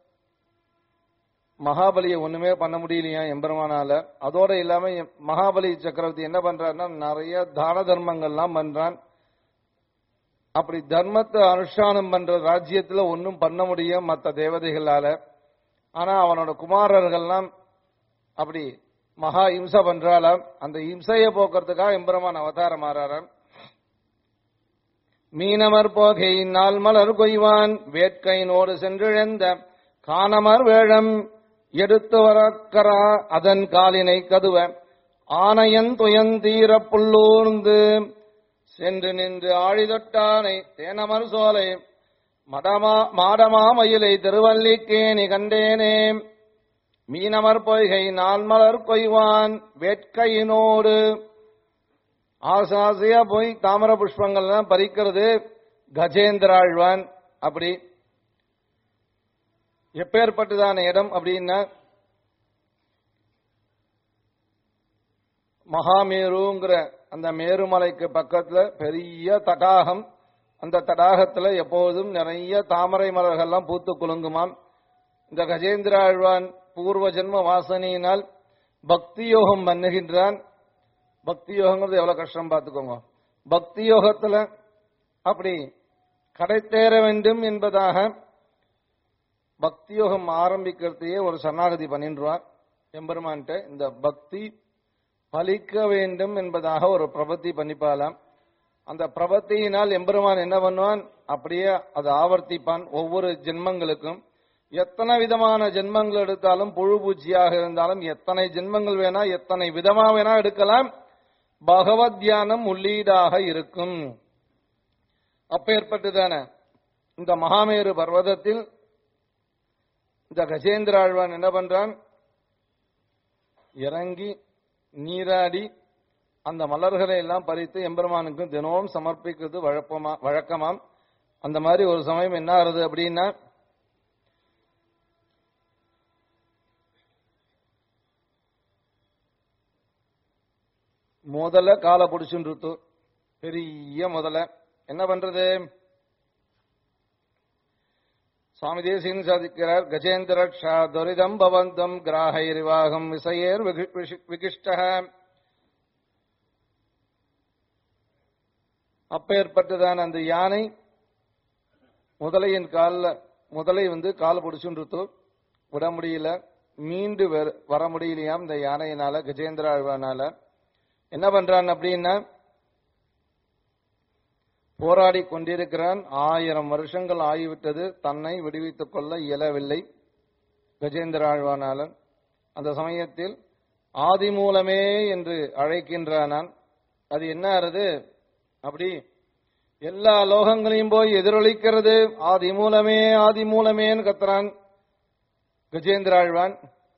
மகாபலியை ஒண்ணுமே பண்ண முடியலையா எம்பெருமானால அதோட இல்லாம எம்- மகாபலி சக்கரவர்த்தி என்ன பண்றாருன்னா நிறைய தான தர்மங்கள்லாம் பண்றான் அப்படி தர்மத்தை அனுஷ்டானம் பண்ற ராஜ்யத்துல ஒன்னும் பண்ண முடியும் மற்ற தேவதைகளால ஆனா அவனோட குமாரர்கள்லாம் அப்படி மகா இம்சை பண்றாளாம் அந்த இம்சையை போக்குறதுக்காக எம்பெருமான் அவதாரம் மாறாராம் மீனமர் போகை நாள் மலர் கொய்வான் வேட்கையினோடு சென்றிழந்த காணமர் வேழம் எடுத்து வரக்கரா அதன் காலினை கதுவ ஆனையன் துயந்தீர புல்லூர்ந்து சென்று நின்று ஆழிதொட்டானை தேனமர் சோலை மடமா மாடமா மயிலை திருவல்லிக்கேணி கண்டேனே மீனமர் பொய்கை நான்மலர் கொய்வான் வேட்கையினோடு ஆசாசியா போய் தாமர புஷ்பங்கள்லாம் பறிக்கிறது கஜேந்திராழ்வான் அப்படி எப்பேற்பட்டதான இடம் அப்படின்னா மகாமேருங்கிற அந்த மேருமலைக்கு பக்கத்துல பெரிய தடாகம் அந்த தடாகத்துல எப்போதும் நிறைய தாமரை மலர்கள்லாம் பூத்து குலுங்குமாம் இந்த கஜேந்திர ஆழ்வான் பூர்வ ஜென்ம வாசனையினால் பக்தி யோகம் பண்ணுகின்றான் பக்தி யோகங்கிறது எவ்வளவு கஷ்டம் பார்த்துக்கோங்க பக்தி யோகத்துல அப்படி கடைத்தேற வேண்டும் என்பதாக பக்தி யோகம் ஆரம்பிக்கிறதையே ஒரு சரணாகதி பண்ணின்றான் எம்பெருமான்ட்ட இந்த பக்தி பலிக்க வேண்டும் என்பதாக ஒரு பிரபத்தி பண்ணிப்பாலாம் அந்த பிரபத்தியினால் எம்பெருமான் என்ன பண்ணுவான் அப்படியே அதை ஆவர்த்திப்பான் ஒவ்வொரு ஜென்மங்களுக்கும் எத்தனை விதமான ஜென்மங்கள் எடுத்தாலும் புழு பூச்சியாக இருந்தாலும் எத்தனை ஜென்மங்கள் வேணா எத்தனை விதமா வேணா எடுக்கலாம் பகவத் தியானம் உள்ளீடாக இருக்கும் அப்பேற்பட்டுதான இந்த மகாமேரு பர்வதத்தில் இந்த கஜேந்திர ஆழ்வான் என்ன பண்றான் இறங்கி நீராடி அந்த மலர்களை எல்லாம் பறித்து எம்பெருமானுக்கு தினமும் சமர்ப்பிக்கிறது வழப்பமா வழக்கமாம் அந்த மாதிரி ஒரு சமயம் என்ன ஆகுது அப்படின்னா முதல்ல காலை பிடிச்சுட்டு பெரிய முதலை என்ன பண்றது சுவாமி தேசிகன் சாதிக்கிறார் கஜேந்திரக்ஷா துரிதம் பவந்தம் கிராகைரிவாகம் விசையேர் விகிஷ்ட அப்பேற்பட்டதான அந்த யானை முதலையின் காலில் முதலை வந்து கால் பிடிச்சுன்றது விட முடியல மீண்டு வர- வர முடியலையாம் இந்த யானையினால கஜேந்திர ஆழ்வானால என்ன பண்றான் அப்படின்னா போராடி கொண்டிருக்கிறான் ஆயிரம் வருஷங்கள் ஆகிவிட்டது தன்னை விடுவித்துக் கொள்ள இயலவில்லை கஜேந்திர ஆழ்வானாலன் அந்த சமயத்தில் ஆதி மூலமே என்று அழைக்கின்றானான் அது என்ன ஆறுது அப்படி எல்லா லோகங்களையும் போய் எதிரொலிக்கிறது ஆதி மூலமே ஆதி மூலமேன்னு கத்துறான் கஜேந்திர ஆழ்வான்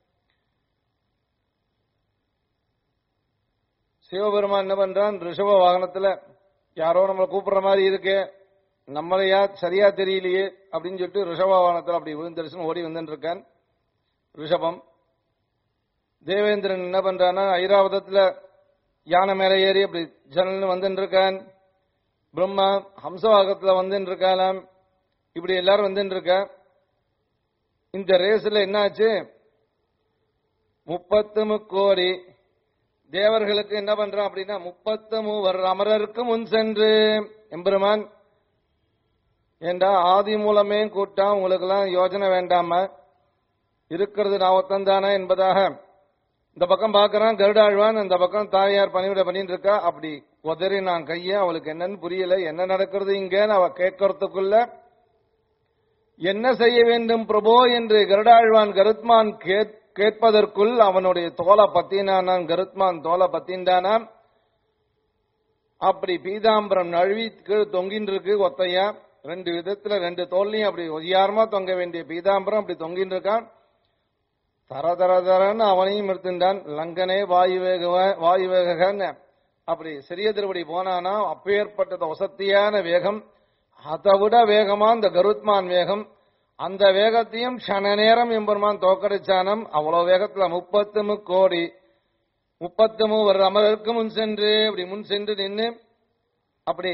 சிவபெருமான் என்ன பண்றான் ரிஷப வாகனத்துல யாரோ நம்மளை கூப்பிடுற மாதிரி இருக்கு நம்மளையா சரியா தெரியலையே அப்படின்னு சொல்லிட்டு ரிஷப வாகனத்துல அப்படி விழுந்தரிசனம் ஓடி வந்துட்டு இருக்கான் ரிஷபம் தேவேந்திரன் என்ன பண்றான்னா ஐராவதத்துல யானை மேல ஏறி அப்படி ஜன்னல்னு வந்துட்டு இருக்கான் பிரம்மா ஹம்சவாகத்துல வந்துட்டு இருக்கானாம் இப்படி எல்லாரும் வந்துட்டு இருக்கா இந்த ரேஸ்ல என்னாச்சு முப்பத்து முக்கோடி தேவர்களுக்கு என்ன பண்றான் அப்படின்னா முப்பத்து மூவர் அமரருக்கு முன் சென்று எம்பெருமான் ஏண்டா ஆதி மூலமே கூட்டா உங்களுக்கெல்லாம் யோஜனை வேண்டாம இருக்கிறது நான் ஒத்தந்தானே என்பதாக இந்த பக்கம் பார்க்கறான் கருடாழ்வான் இந்த பக்கம் தாயார் பணிவிட பண்ணிட்டு இருக்கா அப்படி உதறி நான் கைய அவளுக்கு என்னன்னு புரியல என்ன நடக்கிறது இங்கன்னு அவ கேட்கறதுக்குள்ள என்ன செய்ய வேண்டும் பிரபோ என்று கருடாழ்வான் கருத்மான் கேட்- கேட்பதற்குள் அவனுடைய தோலை பத்தினானான் கருத்மான் தோலை பத்தின்டானாம் அப்படி பீதாம்பரம் நழுவி கீழ் தொங்கின்னு இருக்கு ஒத்தையா ரெண்டு விதத்துல ரெண்டு தோல்லையும் அப்படி ஒய்யாரமா தொங்க வேண்டிய பீதாம்பரம் அப்படி தொங்கின்னு இருக்கான் தர தர தரன்னு அவனையும் எடுத்துட்டான் லங்கனே வாயு வேக வாயு வேகன்னு அப்படி சிறிய திருப்படி போனானா அப்பேற்பட்டது வசத்தியான வேகம் அதை விட வேகமா இந்த கருத்மான் வேகம் அந்த வேகத்தையும் க்ஷண நேரம் எம்பெருமான் தோக்கடிச்சானம் அவ்வளவு வேகத்துல முப்பத்து முக்கோடி முப்பத்து மூவர் அமரருக்கு முன் சென்று அப்படி முன் சென்று நின்று அப்படி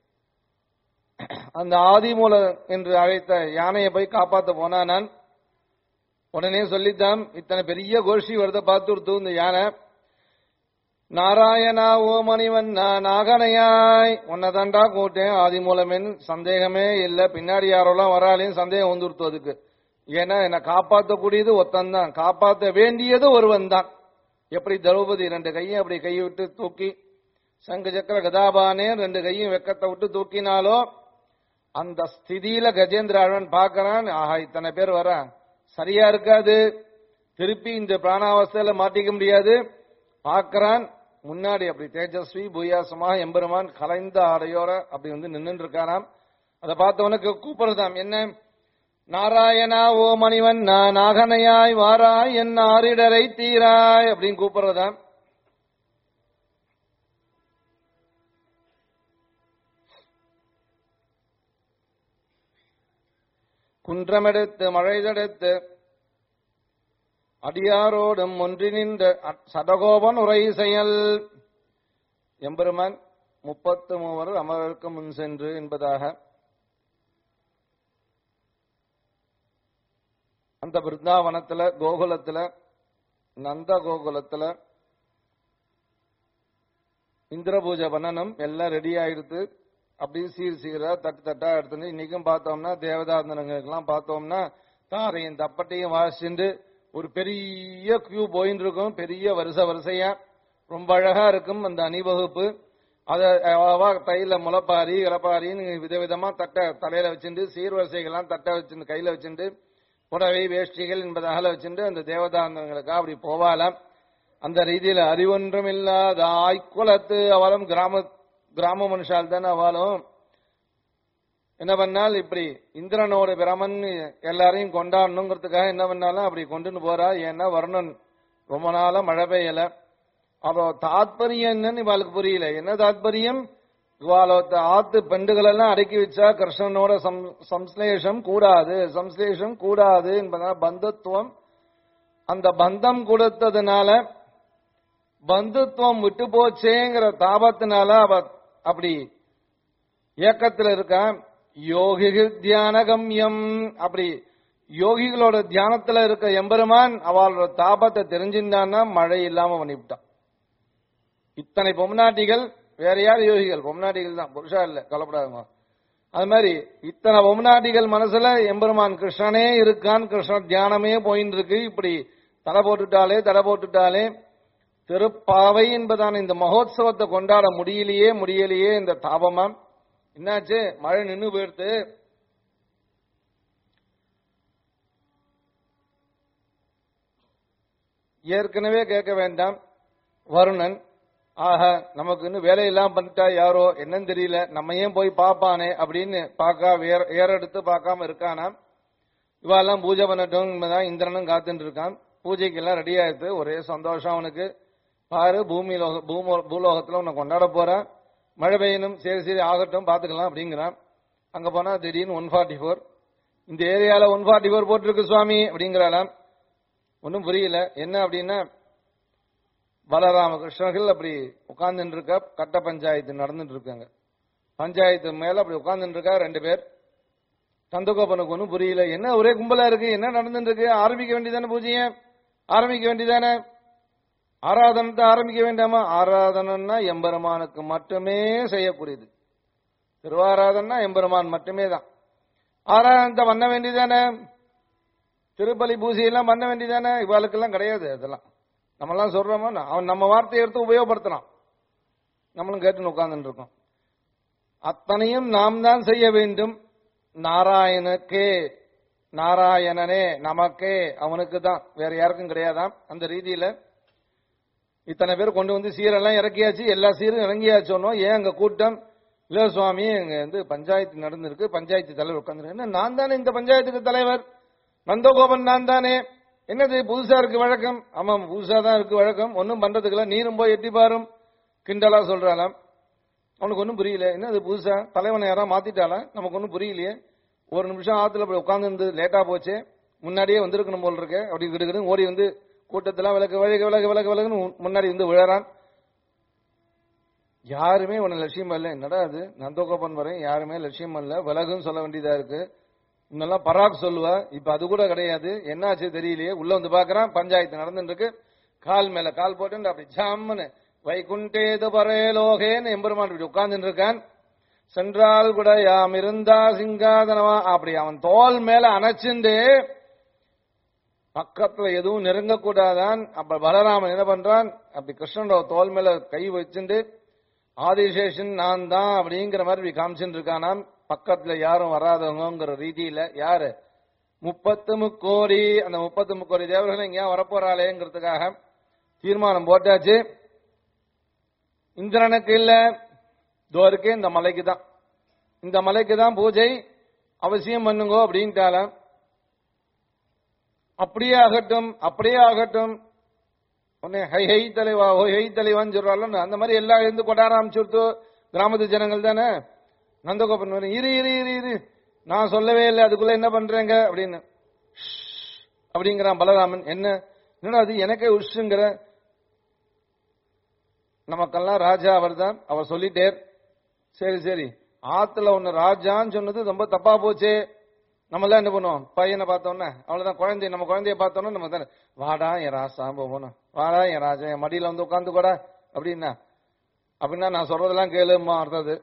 அந்த ஆதிமூல என்று அழைத்த யானையை போய் காப்பாத்த போனா நான் உடனே சொல்லித்தான் இத்தனை பெரிய கோஷ்டி வருத பார்த்து இந்த யானை நாராயணா ஓ மணிவண்ணா நாகனையாய் உன்னதாண்டா கூட்டேன் ஆதி மூலமேன்னு சந்தேகமே இல்ல பின்னாடி யாரோலாம் வராலையும் சந்தேகம் வந்துருத்து அதுக்கு ஏன்னா என்னை காப்பாற்றக்கூடியது ஒத்தன்தான் காப்பாற்ற வேண்டியது ஒருவன் தான் எப்படி திரௌபதி ரெண்டு கையும் அப்படி கை விட்டு தூக்கி சங்கு சக்கர கதாபானே ரெண்டு கையும் வெக்கத்தை விட்டு தூக்கினாலோ அந்த ஸ்திதியில கஜேந்திர ஆழ்வன் பார்க்கறான் ஆஹா இத்தனை பேர் வரான் சரியா இருக்காது திருப்பி இந்த பிராணாவஸ்தையில மாட்டிக்க முடியாது பார்க்கறான் முன்னாடி அப்படி தேஜஸ்வி பூயாசமாக எம்பெருமான் கலைந்த ஆடையோட அப்படி வந்து நின்று இருக்காராம் அதை பார்த்தவனுக்கு கூப்பிடுறதாம் என்ன நாராயணா ஓ மணிவன் நான் நாகனையாய் வாராய் என் ஆரிடரை தீராய் அப்படின்னு கூப்பிடுறதாம் குன்றமெடுத்து மழைதெடுத்து அடியாரோடும் ஒன்றி நின்ற அ- சடகோபன் உரை செயல் எம்பெருமான் முப்பத்து மூவர் அமரருக்கு முன் சென்று என்பதாக அந்த பிருந்தாவனத்துல கோகுலத்துல நந்த கோகுலத்துல இந்திர பூஜை பண்ணணும் எல்லாம் ரெடி ஆயிடுத்து அப்படியே சீர் சீரா தட்டு தட்டா எடுத்துட்டு இன்னைக்கும் பார்த்தோம்னா தேவதாந்தனங்களுக்கெல்லாம் பார்த்தோம்னா தாரையும் தப்பட்டையும் வாசிச்சுட்டு ஒரு பெரிய கியூ போயின்னு இருக்கும் பெரிய வரிசை வரிசையா ரொம்ப அழகா இருக்கும் அந்த அணிவகுப்பு அத அவ கையில முளைப்பாரி இளப்பாரின்னு விதவிதமா தட்டை தலையில வச்சுட்டு சீர்வரிசைகள்லாம் தட்டை வச்சுட்டு கையில வச்சுட்டு புடவை வேஷ்டிகள் என்பதாக வச்சுட்டு அந்த தேவதாந்தங்களுக்காக அப்படி போவாலாம் அந்த ரீதியில அறிவொன்றும் இல்லாத ஆய்க்குலத்து அவளும் கிராம கிராம மனுஷால் தானே அவளும் என்ன பண்ணால் இப்படி இந்திரனோட பிரமன் எல்லாரையும் கொண்டாடணுங்கிறதுக்காக என்ன பண்ணாலும் அப்படி கொண்டுன்னு போறா ஏன்னா வரணும் ரொம்ப நாளா மழை பெய்யல அப்போ தாத்பரியம் என்னன்னு இவாளுக்கு புரியல என்ன தாத்பரியம் இவாளோட ஆத்து பெண்டுகள் எல்லாம் அடக்கி வச்சா கிருஷ்ணனோட சம்- சம்ஸ்லேஷம் கூடாது சம்ஸ்லேஷம் கூடாது என்பதனால பந்தத்துவம் அந்த பந்தம் கொடுத்ததுனால பந்துத்துவம் விட்டு போச்சேங்கிற தாபத்தினால அவ அப்படி ஏக்கத்துல இருக்கான் யோகிகள் தியான கம்யம் அப்படி யோகிகளோட தியானத்துல இருக்க எம்பெருமான் அவளோட தாபத்தை தெரிஞ்சிருந்தான்னா மழை இல்லாம பண்ணிவிட்டான் இத்தனை பொம்நாட்டிகள் வேற யார் யோகிகள் பொம்நாட்டிகள் தான் புருஷா இல்ல கலப்படாதுங்க அது மாதிரி இத்தனை பொம்நாட்டிகள் மனசுல எம்பெருமான் கிருஷ்ணனே இருக்கான் கிருஷ்ண தியானமே போயின்னு இருக்கு இப்படி தடை போட்டுட்டாலே தடை போட்டுட்டாலே திருப்பாவை என்பதான இந்த மகோத்சவத்தை கொண்டாட முடியலையே முடியலையே இந்த தாபமா என்னாச்சு மழை நின்னு போயிடுத்து ஏற்கனவே கேட்க வேண்டாம் வருணன் ஆஹா நமக்கு இன்னும் வேலையெல்லாம் பண்ணிட்டா யாரோ என்னன்னு தெரியல நம்ம ஏன் போய் பார்ப்பானே அப்படின்னு பார்க்க ஏற- ஏறெடுத்து பார்க்காம இருக்கானாம் இவாளெல்லாம் பூஜை பண்ணட்டும் தான் இந்திரனும் காத்துட்டு இருக்கான் பூஜைக்கு எல்லாம் ரெடி ஆயிடுது ஒரே சந்தோஷம் அவனுக்கு பாரு பூமி லோக பூமோ பூலோகத்துல உன்னை கொண்டாட போறான் மழை பெய்யணும் சரி சரி ஆகட்டும் பாத்துக்கலாம் அப்படிங்கிறான் அங்க போனா திடீர்னு ஒன் ஃபார்ட்டி ஃபோர் இந்த ஏரியால ஒன் ஃபார்ட்டி ஃபோர் போட்டிருக்கு சுவாமி அப்படிங்கிறாளாம் ஒன்றும் புரியல என்ன அப்படின்னா பலராமகிருஷ்ணர்கள் அப்படி உட்கார்ந்துட்டு இருக்க கட்ட பஞ்சாயத்து நடந்துட்டு இருக்காங்க பஞ்சாயத்து மேல அப்படி உட்கார்ந்துட்டு இருக்கா ரெண்டு பேர் சந்தோகப்பனுக்கு ஒன்றும் புரியல என்ன ஒரே கும்பலா இருக்கு என்ன நடந்துட்டு இருக்கு ஆரம்பிக்க வேண்டியதானே பூஜையை ஆரம்பிக்க வேண்டியதானே ஆராதனத்தை ஆரம்பிக்க வேண்டாமா ஆராதனைன்னா எம்பெருமானுக்கு மட்டுமே செய்யக்கூடியது திருவாராதனா எம்பெருமான் மட்டுமே தான் ஆராதனத்தை பண்ண வேண்டியதானே திருப்பலி பூஜையெல்லாம் பண்ண வேண்டியதானே இவாளுக்கெல்லாம் கிடையாது அதெல்லாம் நம்மலாம் சொல்றோமோ அவன் நம்ம வார்த்தையை எடுத்து உபயோகப்படுத்தலாம் நம்மளும் கேட்டு உட்கார்ந்துட்டு இருக்கோம் அத்தனையும் நாம் தான் செய்ய வேண்டும் நாராயணுக்கே நாராயணனே நமக்கே அவனுக்கு தான் வேற யாருக்கும் கிடையாதாம் அந்த ரீதியில இத்தனை பேர் கொண்டு வந்து சீரெல்லாம் இறக்கியாச்சு எல்லா சீரும் இறங்கியாச்சோனோ ஏன் அங்க கூட்டம் இல்ல சுவாமி இங்க வந்து பஞ்சாயத்து நடந்திருக்கு பஞ்சாயத்து தலைவர் உட்கார்ந்து நான் தானே இந்த பஞ்சாயத்துக்கு தலைவர் நந்தகோபன் நான் தானே என்னது புதுசா இருக்கு வழக்கம் ஆமா புதுசா தான் இருக்கு வழக்கம் ஒன்னும் பண்றதுக்குல நீரும் போய் எட்டி பாரும் கிண்டலா சொல்றாளாம் அவனுக்கு ஒன்றும் புரியல என்னது புதுசா தலைவனை யாரா மாத்திட்டாளா நமக்கு ஒன்றும் புரியலையே ஒரு நிமிஷம் ஆத்துல அப்படி உட்கார்ந்து இருந்து லேட்டா போச்சு முன்னாடியே வந்திருக்கணும் போல் இருக்கு அப்படி கிடுக்கிடு ஓடி வந்து கூட்டத்தெல்லாம் விளக்கு விலகு விலகு விலகு விலகுன்னு முன்னாடி வந்து விழறான் யாருமே உன்னை லட்சியம் இல்ல என்னடா அது நந்தகோபன் வரை யாருமே லட்சியம் இல்ல விலகுன்னு சொல்ல வேண்டியதா இருக்கு முன்னெல்லாம் பராக் சொல்லுவா இப்ப அது கூட கிடையாது என்னாச்சு தெரியலையே உள்ள வந்து பாக்குறான் பஞ்சாயத்து நடந்துட்டு இருக்கு கால் மேல கால் போட்டு அப்படி ஜாம்னு வைகுண்டேது பரேலோகேன்னு எம்பெருமான் இப்படி உட்கார்ந்துட்டு இருக்கான் சென்றால் கூட யாம் இருந்தா சிங்காதனமா அப்படி அவன் தோல் மேல அணைச்சுண்டு பக்கத்துல எதுவும் நெருங்கக்கூடாதான் அப்ப பலராமன் என்ன பண்றான் அப்படி கிருஷ்ணனோட தோல் மேல கை வச்சுண்டு ஆதிசேஷன் நான் தான் அப்படிங்கிற மாதிரி இப்படி காமிச்சுட்டு இருக்கானாம் பக்கத்துல யாரும் வராதவங்கிற ரீதியில யாரு முப்பத்து முக்கோடி அந்த முப்பத்து முக்கோடி தேவர்கள் எங்கேயா வரப்போறாளேங்கிறதுக்காக தீர்மானம் போட்டாச்சு இந்திரனுக்கு இல்ல இதோ இருக்கு இந்த மலைக்கு தான் இந்த மலைக்கு தான் பூஜை அவசியம் பண்ணுங்கோ அப்படின்ட்டாலாம் அப்படியே ஆகட்டும் அப்படியே ஆகட்டும் உடனே ஹை ஹை தலைவா ஹோ ஹை தலைவான்னு சொல்றாள் அந்த மாதிரி எல்லாம் இருந்து கொண்டாட ஆரம்பிச்சுடுத்து கிராமத்து ஜனங்கள் தானே நந்தகோபன் வரும் இரு இரு இரு இரு நான் சொல்லவே இல்லை அதுக்குள்ள என்ன பண்றேங்க அப்படின்னு ஷ் அப்படிங்கிறான் பலராமன் என்ன என்னடா அது எனக்கே உஷ்ங்கிற நமக்கெல்லாம் ராஜா அவர் தான் அவர் சொல்லிட்டேர் சரி சரி ஆத்துல ஒன்னு ராஜான்னு சொன்னது ரொம்ப தப்பா போச்சே நம்ம எல்லாம் என்ன பண்ணுவோம் பையனை பார்த்தோன்னே அவ்வளவுதான் குழந்தை நம்ம குழந்தைய பார்த்தோன்னே நம்ம தானே வாடா என் ராசா போகணும் வாடா என் ராஜா என் மடியில வந்து உட்காந்து கூட அப்படின்னா அப்படின்னா நான் சொல்றதெல்லாம் கேளுமா அர்த்தது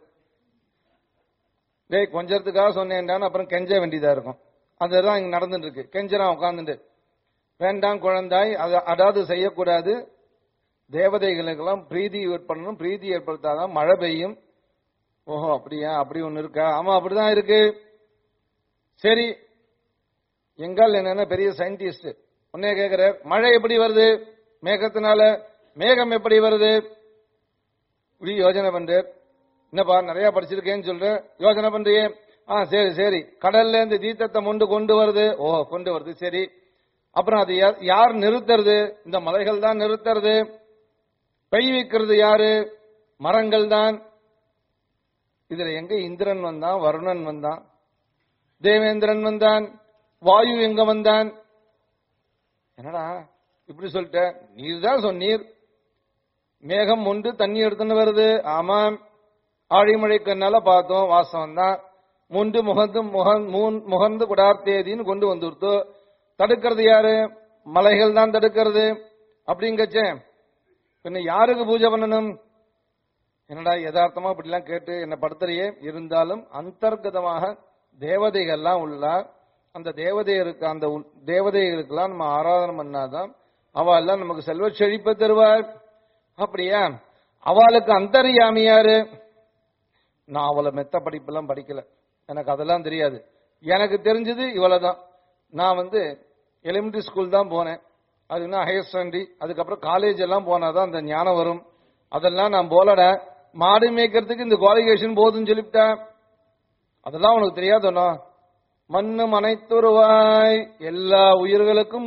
டேய் கொஞ்சத்துக்காக சொன்னேன்டான்னு அப்புறம் கெஞ்ச வேண்டியதா இருக்கும் அதுதான் இங்க நடந்துட்டு இருக்கு கெஞ்சறான் உட்காந்துட்டு வேண்டாம் குழந்தாய் அது அதாவது செய்யக்கூடாது தேவதைகளுக்கெல்லாம் பிரீதி ஏற்படணும் பிரீதி ஏற்படுத்தாதான் மழை பெய்யும் ஓஹோ அப்படியா அப்படி ஒண்ணு இருக்கா ஆமா அப்படிதான் இருக்கு சரி எங்கால் என்னன்னா பெரிய சயின்டிஸ்ட் உன்னே கேக்குற மழை எப்படி வருது மேகத்தினால மேகம் எப்படி வருது இப்படி யோசனை பண்ற என்னப்பா நிறைய படிச்சிருக்கேன்னு சொல்ற யோசனை பண்றியே ஆ சரி சரி கடல்ல இருந்து தீர்த்தத்தை முண்டு கொண்டு வருது ஓ கொண்டு வருது சரி அப்புறம் அது யா- யார் நிறுத்துறது இந்த மலைகள் தான் நிறுத்துறது பெய்விக்கிறது யாரு மரங்கள் தான் இதுல எங்க இந்திரன் வந்தான் வருணன் வந்தான் தேவேந்திரன் வந்தான் வாயு எங்க வந்தான் என்னடா இப்படி சொல்லிட்ட நீர் தான் சொன்னீர் மேகம் ஒன்று தண்ணி எடுத்துன்னு வருது ஆமாம் ஆழிமழை கண்ணால பார்த்தோம் வாசம் தான் முண்டு முகந்து முகந் மூன் முகந்து குடார்த்தேதின்னு கொண்டு வந்துருத்து தடுக்கிறது யாரு மலைகள் தான் தடுக்கிறது அப்படிங்கச்சே பின்ன யாருக்கு பூஜை பண்ணணும் என்னடா யதார்த்தமா இப்படிலாம் கேட்டு என்ன படுத்துறியே இருந்தாலும் அந்தர்கதமாக தேவதைகள்லாம் உள்ளார் அந்த தேவதையருக்கு அந்த உள்- தேவதைகளுக்கெல்லாம் நம்ம ஆராதனை பண்ணாதான் அவ எல்லாம் நமக்கு செல்வ செழிப்பை தருவார் அப்படியா அவளுக்கு அந்தரியாமி யாரு நான் அவளை மெத்த படிப்பெல்லாம் படிக்கல எனக்கு அதெல்லாம் தெரியாது எனக்கு தெரிஞ்சது இவ்வளவுதான் நான் வந்து எலிமெண்டரி ஸ்கூல் தான் போனேன் அது இன்னும் ஹையர் செகண்டரி அதுக்கப்புறம் காலேஜ் எல்லாம் போனாதான் அந்த ஞானம் வரும் அதெல்லாம் நான் போலட மாடு மேய்க்கிறதுக்கு இந்த குவாலிஃபிகேஷன் போதுன்னு சொல்லிவிட்டேன் அதெல்லாம் உனக்கு தெரியாதுண்ணா மண்ணு மனைத்துருவாய் எல்லா உயிர்களுக்கும்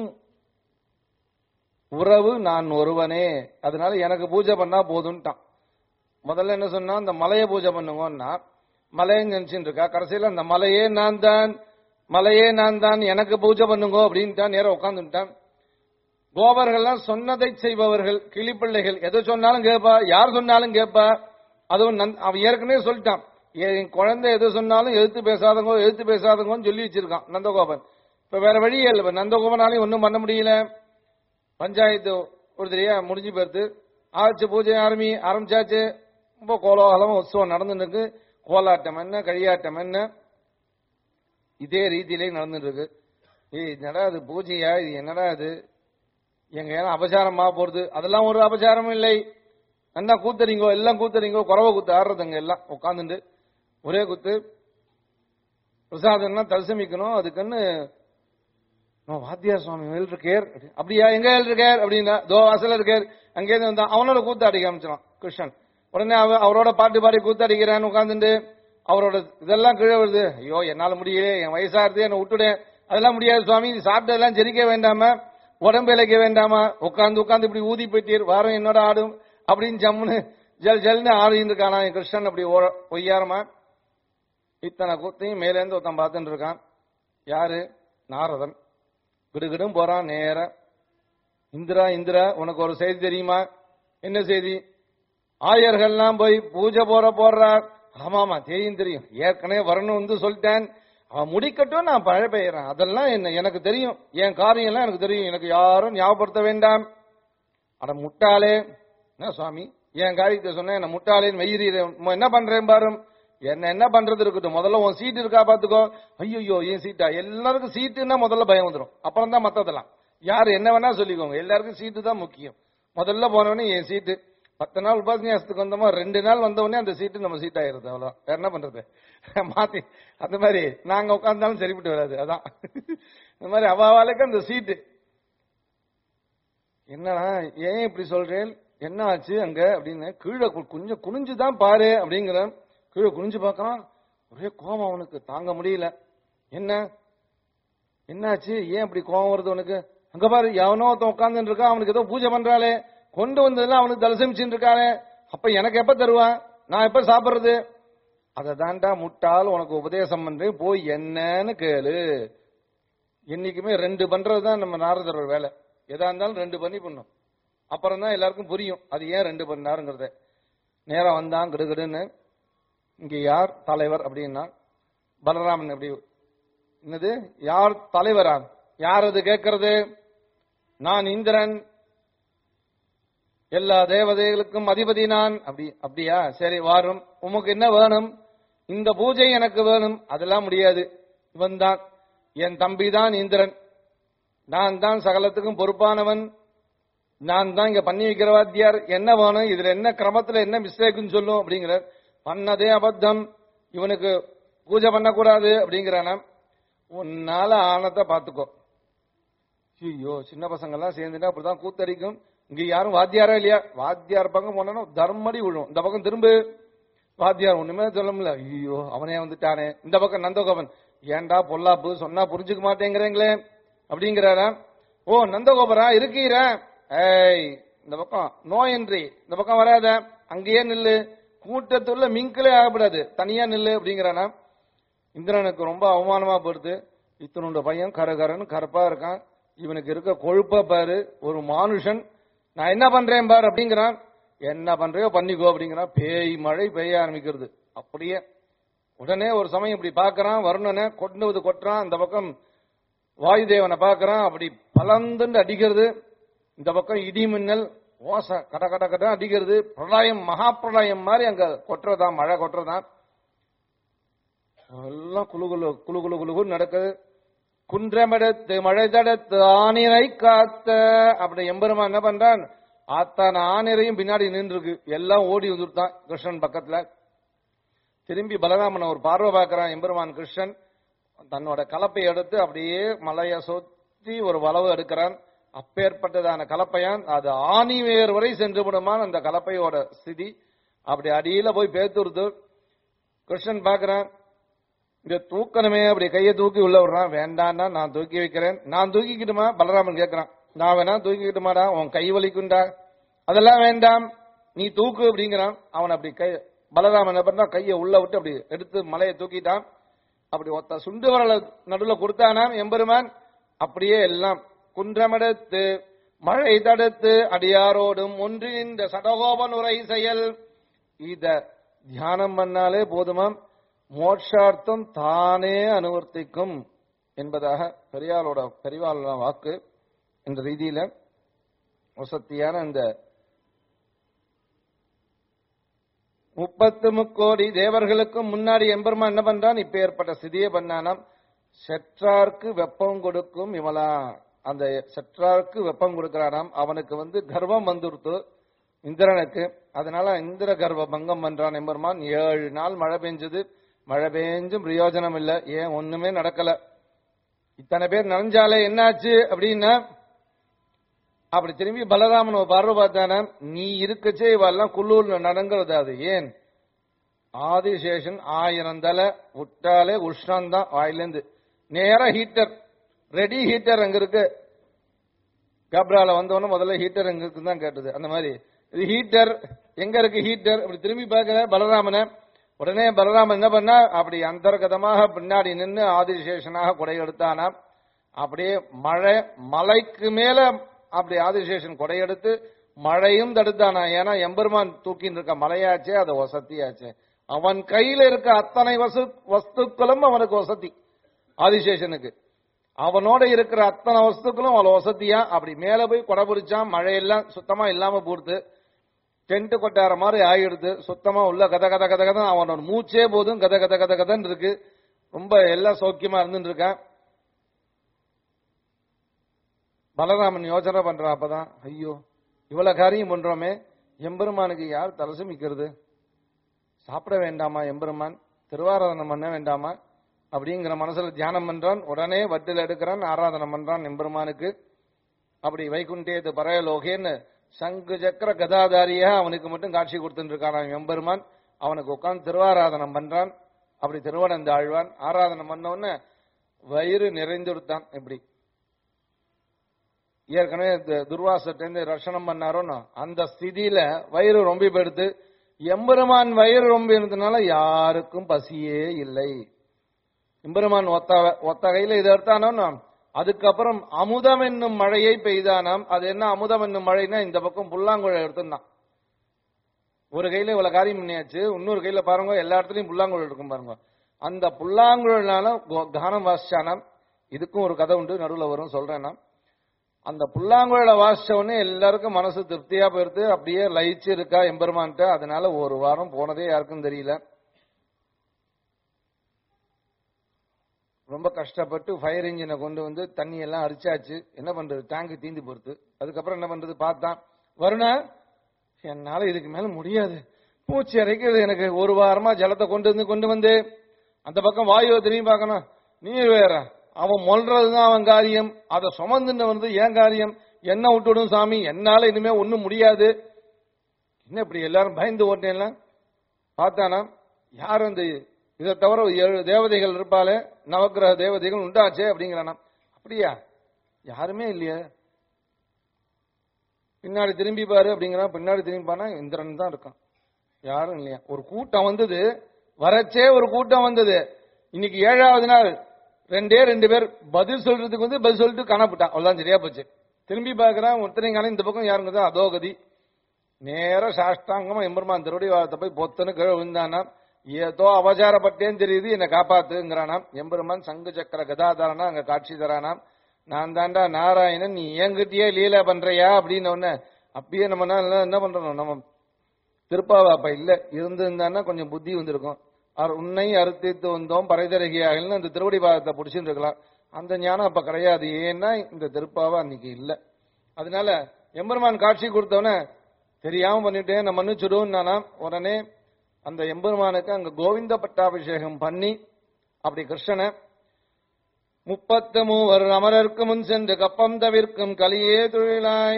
உறவு நான் ஒருவனே அதனால எனக்கு பூஜை பண்ணா போதும்ட்டான் முதல்ல என்ன சொன்னா அந்த மலையை பூஜை பண்ணுங்கன்னா மலையை நினைச்சுட்டு இருக்கா கடைசியில அந்த மலையே நான் தான் மலையே நான் தான் எனக்கு பூஜை பண்ணுங்க அப்படின்ட்டான் நேரம் உட்காந்துட்டான் கோபர்கள்லாம் சொன்னதை செய்பவர்கள் கிளிப்பிள்ளைகள் எதை சொன்னாலும் கேட்பா யார் சொன்னாலும் கேட்பா அதுவும் நந்த்- அவன் ஏற்கனவே சொல்லிட்டான் என் குழந்தை எது சொன்னாலும் எழுத்து பேசாதவங்க எழுத்து பேசாதவங்கன்னு சொல்லி வச்சிருக்கான் நந்தகோபன் இப்ப வேற வழியே இல்லை இப்ப நந்தகோபனாலையும் ஒன்றும் பண்ண முடியல பஞ்சாயத்து ஒரு தெரியா முடிஞ்சு போயிடுது ஆச்சு பூஜை ஆரம்பி ஆரம்பிச்சாச்சு ரொம்ப கோலாகலமா உற்சவம் நடந்துட்டு இருக்கு கோலாட்டம் என்ன களியாட்டம் என்ன இதே ரீதியிலே நடந்துட்டு இருக்கு ஏய் என்னடா இது பூஜையா இது என்னடா இது எங்க ஏன்னா அபசாரமா போறது அதெல்லாம் ஒரு அபசாரமும் இல்லை நல்லா கூத்தறிங்கோ எல்லாம் கூத்தறிங்கோ குறவை கூத்து ஆடுறதுங்க எல்லாம் உட்காந்துட்டு ஒரே குத்து பிரசாதம்னா தரிசமிக்கணும் அதுக்குன்னு நான் வாத்தியார் சுவாமி மேல் இருக்கார் அப்படியா எங்க மேல் இருக்கார் அப்படின்னா தோ வாசல்ல இருக்கார் அங்கேருந்து வந்தான் அவனோட கூத்தாடிக்க ஆரம்பிச்சிடான் கிருஷ்ணன் உடனே அவ அவரோட பாட்டு பாடி கூத்தாடிக்கிறான்னு உட்காந்துட்டு அவரோட இதெல்லாம் கீழே வருது ஐயோ என்னால முடியல என் வயசா இருந்து என்ன விட்டுடு அதெல்லாம் முடியாது சுவாமி நீ சாப்பிட்டதெல்லாம் ஜெரிக்க வேண்டாமா உடம்பு இழைக்க வேண்டாமா உட்காந்து உட்காந்து இப்படி ஊதி போயிட்டீர் வாரம் என்னோட ஆடும் அப்படின்னு ஜம்முன்னு ஜல் ஜல்னு ஆடின்னு இருக்கானா என் கிருஷ்ணன் அப்படி ஓ- பொய்யாரமா இத்தனை கூத்தையும் மேலேருந்து ஒருத்தன் பார்த்துட்டு இருக்கான் யாரு நாரதன் கிடுகிடும் போறான் நேர இந்திரா இந்திரா உனக்கு ஒரு செய்தி தெரியுமா என்ன செய்தி ஆயர்கள்லாம் போய் பூஜை போற போடுறார் ஆமாமா தெரியும் தெரியும் ஏற்கனவே வரணும் வந்து சொல்லிட்டேன் அவன் முடிக்கட்டும் நான் பழ பெய்யறேன் அதெல்லாம் என்ன எனக்கு தெரியும் என் காரியம் எல்லாம் எனக்கு தெரியும் எனக்கு யாரும் ஞாபகப்படுத்த வேண்டாம் அட முட்டாளே என்ன சுவாமி என் காரியத்தை சொன்னேன் என்ன முட்டாளேன்னு வெயிறி என்ன பண்றேன் பாரு என்ன என்ன பண்றது இருக்கட்டும் முதல்ல உன் சீட் இருக்கா பாத்துக்கோ ஐயோ என் சீட்டா எல்லாருக்கும் சீட்டுன்னா முதல்ல பயம் வந்துடும் அப்புறம் தான் மத்ததெல்லாம் யார் என்ன வேணா சொல்லிக்கோங்க எல்லாருக்கும் சீட்டு தான் முக்கியம் முதல்ல போனவனே என் சீட்டு பத்து நாள் உபாசனியாசத்துக்கு வந்தோமா ரெண்டு நாள் வந்தவொடனே அந்த சீட்டு நம்ம சீட் ஆயிருது அவ்வளவு வேற என்ன பண்றது மாத்தி அந்த மாதிரி நாங்க உட்கார்ந்தாலும் சரிப்பட்டு வராது அதான் இந்த மாதிரி அவாவாளுக்கு அந்த சீட்டு என்னடா ஏன் இப்படி சொல்றேன் என்ன ஆச்சு அங்க அப்படின்னு கீழே கு- கொஞ்சம் குனிஞ்சு தான் பாரு அப்படிங்கிறான் கீழே குனிஞ்சு பார்க்கறான் ஒரே கோபம் அவனுக்கு தாங்க முடியல என்ன என்னாச்சு ஏன் இப்படி கோபம் வருது உனக்கு அங்க பாரு எவனோ ஒருத்தன் உட்கார்ந்துட்டு இருக்கான் அவனுக்கு ஏதோ பூஜை பண்றாளே கொண்டு வந்ததுல அவனுக்கு தலசமிச்சுட்டு இருக்காளே அப்ப எனக்கு எப்ப தருவான் நான் எப்ப சாப்பிடுறது அதை தாண்டா முட்டாள் உனக்கு உபதேசம் பண்றேன் போய் என்னன்னு கேளு என்னைக்குமே ரெண்டு பண்றதுதான் நம்ம நாரதரோட வேலை எதா இருந்தாலும் ரெண்டு பண்ணி பண்ணும் அப்புறம் தான் எல்லாருக்கும் புரியும் அது ஏன் ரெண்டு பண்ணாருங்கிறத நேரம் வந்தான் கிடுகிடுன்னு இங்க யார் தலைவர் அப்படின்னா பலராமன் அப்படி என்னது யார் தலைவரா யார் அது கேட்கறது நான் இந்திரன் எல்லா தேவதைகளுக்கும் அதிபதி நான் அப்படி அப்படியா சரி வாரும் உமக்கு என்ன வேணும் இந்த பூஜை எனக்கு வேணும் அதெல்லாம் முடியாது இவன் தான் என் தம்பி தான் இந்திரன் நான் தான் சகலத்துக்கும் பொறுப்பானவன் நான் தான் இங்க பண்ணி வைக்கிற வாத்தியார் என்ன வேணும் இதுல என்ன கிரமத்துல என்ன மிஸ்டேக்குன்னு சொல்லும் அப்படிங்கிறார் பண்ணதே அபத்தம் இவனுக்கு பூஜை பண்ணக்கூடாது அப்படிங்கிறானா உன்னால ஆனத்தை பாத்துக்கோ ஐயோ சின்ன பசங்க எல்லாம் சேர்ந்துட்டா அப்படிதான் கூத்தடிக்கும் இங்க யாரும் வாத்தியாரா இல்லையா வாத்தியார் பக்கம் போனா தர்மடி விழும் இந்த பக்கம் திரும்ப வாத்தியார் ஒண்ணுமே சொல்ல முடியல ஐயோ அவனே வந்துட்டானே இந்த பக்கம் நந்தகோபன் ஏன்டா பொல்லாப்பு சொன்னா புரிஞ்சுக்க மாட்டேங்கிறீங்களே அப்படிங்கிறாரா ஓ நந்தகோபரா இருக்கீர ஏய் இந்த பக்கம் நோயின்றி இந்த பக்கம் வராத அங்கேயே நில்லு கூட்டத்துள்ள மிங்கிலே ஆகக்கூடாது தனியா நில்லு அப்படிங்கிறானா இந்திரனுக்கு ரொம்ப அவமானமா போடுது இத்தனோட பையன் கரகரன்னு கருப்பா இருக்கான் இவனுக்கு இருக்க கொழுப்ப பாரு ஒரு மானுஷன் நான் என்ன பண்றேன் பார் அப்படிங்கிறான் என்ன பண்றியோ பண்ணிக்கோ அப்படிங்கிறான் பேய் மழை பெய்ய ஆரம்பிக்கிறது அப்படியே உடனே ஒரு சமயம் இப்படி பார்க்கறான் வருணனை கொண்டு வந்து கொட்டுறான் அந்த பக்கம் வாயுதேவனை பார்க்கறான் அப்படி பலந்துண்டு அடிக்கிறது இந்த பக்கம் இடி மின்னல் ஓசை கட கட கட அடிக்கிறது பிரளயம் மகா பிரளயம் மாதிரி அங்க கொட்டுறதான் மழை கொட்டுறதான் எல்லாம் குளு குளு குளு குளு குளு நடக்குது குன்றமெடுத்து மழை தடுத்து ஆனிரை காத்த அப்படி எம்பெருமான் என்ன பண்றான் ஆத்தான ஆனிரையும் பின்னாடி நின்று இருக்கு எல்லாம் ஓடி வந்துட்டான் கிருஷ்ணன் பக்கத்துல திரும்பி பலராமன் ஒரு பார்வை பார்க்கறான் எம்பெருமான் கிருஷ்ணன் தன்னோட கலப்பை எடுத்து அப்படியே மலையை சுத்தி ஒரு வளவு எடுக்கிறான் அப்பேற்பட்டதான கலப்பையான் அது ஆணி வேர் வரை சென்று விடுமான் அந்த கலப்பையோட ஸ்திதி அப்படி அடியில போய் பேத்துருது கிருஷ்ணன் பார்க்கறான் இங்க தூக்கணுமே அப்படி கையை தூக்கி உள்ள விடுறான் வேண்டாம்னா நான் தூக்கி வைக்கிறேன் நான் தூக்கிக்கிட்டுமா பலராமன் கேட்கறான் நான் வேணா தூக்கிக்கிட்டுமாடா உன் கை வலிக்குண்டா அதெல்லாம் வேண்டாம் நீ தூக்கு அப்படிங்கிறான் அவன் அப்படி கை பலராமன் என்ன பண்றான் கையை உள்ள விட்டு அப்படி எடுத்து மலையை தூக்கிட்டான் அப்படி ஒத்த சுண்டு வரல நடுவுல கொடுத்தானாம் எம்பெருமான் அப்படியே எல்லாம் குன்றமடுத்து மழை தடுத்து அடியாரோடும் ஒன்று இந்த சடகோபன் உரை செயல் இத தியானம் பண்ணாலே போதுமாம் மோட்சார்த்தம் தானே அனுவர்த்திக்கும் என்பதாக பெரியாரோட பெரியாளோட வாக்கு என்ற ரீதியில வசத்தியான இந்த முப்பத்து முக்கோடி தேவர்களுக்கும் முன்னாடி எம்பெருமான் என்ன பண்றான் இப்ப ஏற்பட்ட சிதியை பண்ணானாம் செற்றார்க்கு வெப்பம் கொடுக்கும் இவளா அந்த செற்றார்க்கு வெப்பம் கொடுக்கிறானாம் அவனுக்கு வந்து கர்வம் வந்துருத்து இந்திரனுக்கு அதனால இந்திர கர்வ பங்கம் பண்றான் எம்பெருமான் ஏழு நாள் மழை பெஞ்சது மழை பெஞ்சும் பிரயோஜனம் இல்ல ஏன் ஒண்ணுமே நடக்கல இத்தனை பேர் நனைஞ்சாலே என்னாச்சு அப்படின்னா அப்படி திரும்பி பலராமன் ஒரு பார்வை பார்த்தான நீ இருக்கச்சே இவெல்லாம் குள்ளூர்ல நடங்கிறது அது ஏன் ஆதிசேஷன் ஆயிரம் தலை விட்டாலே உஷ்ணம் தான் வாயிலேருந்து நேரா ஹீட்டர் ரெடி ஹீட்டர் அங்க இருக்கு கேப்ரால வந்தவொடனே முதல்ல ஹீட்டர் எங்க இருக்குன்னு தான் கேட்டது அந்த மாதிரி இது ஹீட்டர் எங்க இருக்கு ஹீட்டர் அப்படி திரும்பி பார்க்கிற பலராமனை உடனே பலராமன் என்ன பண்ணா அப்படி அந்தர்கதமாக பின்னாடி நின்று ஆதிசேஷனாக கொடை எடுத்தானாம் அப்படியே மழை மலைக்கு மேல அப்படி ஆதிசேஷன் கொடையெடுத்து மழையும் தடுத்தானா ஏன்னா எம்பெருமான் தூக்கின்னு இருக்க மலையாச்சே அது வசதியாச்சே அவன் கையில இருக்க அத்தனை வசு வஸ்துக்களும் அவனுக்கு வசதி ஆதிசேஷனுக்கு அவனோட இருக்கிற அத்தனை வஸ்துக்களும் அவன் வசதியா அப்படி மேல போய் கொடை பிடிச்சான் மழையெல்லாம் சுத்தமா இல்லாம போடுது டென்ட் கொட்டார மாதிரி ஆயிடுது சுத்தமா உள்ள கத கத கத கதை அவனோட மூச்சே போதும் கத கத கத கதன்னு இருக்கு ரொம்ப எல்லாம் சௌக்கியமா இருந்துட்டு இருக்கான் பலராமன் யோசனை பண்றான் அப்பதான் ஐயோ இவ்வளவு காரியம் பண்றோமே எம்பெருமானுக்கு யார் தலசுமிக்கிறது சாப்பிட வேண்டாமா எம்பெருமான் திருவாராதனம் பண்ண வேண்டாமா அப்படிங்கிற மனசுல தியானம் பண்றான் உடனே வட்டில் எடுக்கிறான் ஆராதனை பண்றான் எம்பெருமானுக்கு அப்படி வைகுண்டேது பரயலோகேன்னு சங்கு சக்கர கதாதாரியா அவனுக்கு மட்டும் காட்சி கொடுத்துட்டு இருக்கான் எம்பெருமான் அவனுக்கு உட்கார்ந்து திருவாராதனம் பண்றான் அப்படி திருவனந்த ஆழ்வான் ஆராதனை பண்ண உடனே வயிறு நிறைந்துடுத்தான் இப்படி ஏற்கனவே துர்வாசத்திலிருந்து ரஷணம் பண்ணாரோன்னு அந்த ஸ்திதியில வயிறு ரொம்ப போயிடுத்து எம்பெருமான் வயிறு ரொம்ப இருந்ததுனால யாருக்கும் பசியே இல்லை எம்பெருமான் ஒத்த ஒத்த கையில இதை எடுத்தானோன்னு அதுக்கப்புறம் அமுதம் என்னும் மழையை பெய்தானாம் அது என்ன அமுதம் என்னும் மழைன்னா இந்த பக்கம் புல்லாங்குழல் எடுத்துனான் ஒரு கையில இவ்வளவு காரியம் பண்ணியாச்சு இன்னொரு கையில பாருங்க எல்லா இடத்துலயும் புல்லாங்குழல் இருக்கும் பாருங்க அந்த புல்லாங்குழல்னால கானம் வாசிச்சானாம் இதுக்கும் ஒரு கதை உண்டு நடுவுல வரும் சொல்றேன் நான் அந்த புல்லாங்குழல வாசிச்ச உடனே எல்லாருக்கும் மனசு திருப்தியா போயிருது அப்படியே லயிச்சு இருக்கா எம்பெருமான்ட்ட அதனால ஒரு வாரம் போனதே யாருக்கும் தெரியல ரொம்ப கஷ்டப்பட்டு ஃபயர் இன்ஜினை கொண்டு வந்து தண்ணி எல்லாம் அரிச்சாச்சு என்ன பண்றது டேங்க் தீந்து பொறுத்து அதுக்கப்புறம் என்ன பண்றது பார்த்தான் வருணா என்னால இதுக்கு மேல முடியாது பூச்சி அரைக்கிறது எனக்கு ஒரு வாரமா ஜலத்தை கொண்டு வந்து கொண்டு வந்து அந்த பக்கம் வாயுவை திரும்பி பார்க்கணும் நீர் வேற அவன் மொல்றதுதான் அவன் காரியம் அதை சுமந்துன்னு வந்து ஏன் காரியம் என்ன விட்டுடும் சாமி என்னால இனிமே ஒண்ணும் முடியாது என்ன இப்படி எல்லாரும் பயந்து ஓட்டேன்ல பார்த்தானா யார் அந்த இதை தவிர ஏழு தேவதைகள் இருப்பாளே நவக்கிரக தேவதைகள் உண்டாச்சே அப்படிங்கிறானா அப்படியா யாருமே இல்லையே பின்னாடி திரும்பி பாரு அப்படிங்கிறான் பின்னாடி திரும்பி பானா இந்திரன் தான் இருக்கான் யாரும் இல்லையா ஒரு கூட்டம் வந்தது வரச்சே ஒரு கூட்டம் வந்தது இன்னைக்கு ஏழாவது நாள் ரெண்டே ரெண்டு பேர் பதில் சொல்றதுக்கு வந்து பதில் சொல்லிட்டு காணப்பட்டான் அவ்வளவுதான் சரியா போச்சு திரும்பி பார்க்கறான் ஒருத்தனையும் காணோம் இந்த பக்கம் யாருங்க தான் அதோகதி நேர சாஷ்டாங்கமா எம்பெருமான் திருவடி வாரத்தை போய் பொத்துன்னு கீழே விழுந்தானாம் ஏதோ அபச்சாரப்பட்டேன்னு தெரியுது என்னை காப்பாத்துங்கிறானாம் எம்பெருமான் சங்கு சக்கர கதாதாரனா அங்க காட்சி தரானாம் நான் தாண்டா நாராயணன் நீ என்கிட்டயே லீலா பண்றியா அப்படின்னு உடனே அப்பயே நம்ம என்ன- என்ன பண்றோம் நம்ம திருப்பாவா அப்ப இல்ல இருந்திருந்தான்னா கொஞ்சம் புத்தி வந்திருக்கும் அவர் உன்னை அறுத்தித்து வந்தோம் பறைதரகியாகன்னு அந்த திருவடி பாதத்தை பிடிச்சிட்டு இருக்கலாம் அந்த ஞானம் அப்ப கிடையாது ஏன்னா இந்த திருப்பாவா அன்னைக்கு இல்ல அதனால எம்பெருமான் காட்சி கொடுத்தவன தெரியாம பண்ணிட்டேன் நான் மன்னிச்சுடும் நானா உடனே அந்த எம்பெருமானுக்கு அங்க கோவிந்த பட்டாபிஷேகம் பண்ணி அப்படி கிருஷ்ணனை முப்பத்து மூவர் அமரர்க்கு முன் சென்று கப்பம் தவிர்க்கும் கலியே தொழிலாய்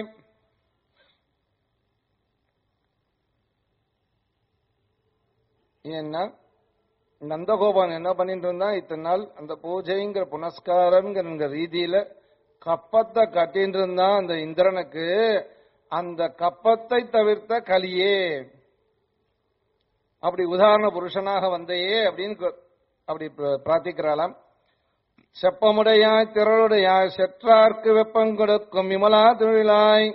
ஏன்னா நந்தகோபான் என்ன பண்ணிட்டு இருந்தான் இத்தனை நாள் அந்த பூஜைங்கிற புனஸ்காரங்கிற ரீதியில கப்பத்தை கட்டிட்டு இருந்தான் அந்த இந்திரனுக்கு அந்த கப்பத்தை தவிர்த்த கலியே அப்படி உதாரண புருஷனாக வந்தையே அப்படின்னு கு- அப்படி பிர- பிரார்த்திக்கிறாளாம் செப்பமுடையாய் திரளுடையாய் செற்றார்க்கு வெப்பம் கொடுக்கும் விமலா தொழிலாய்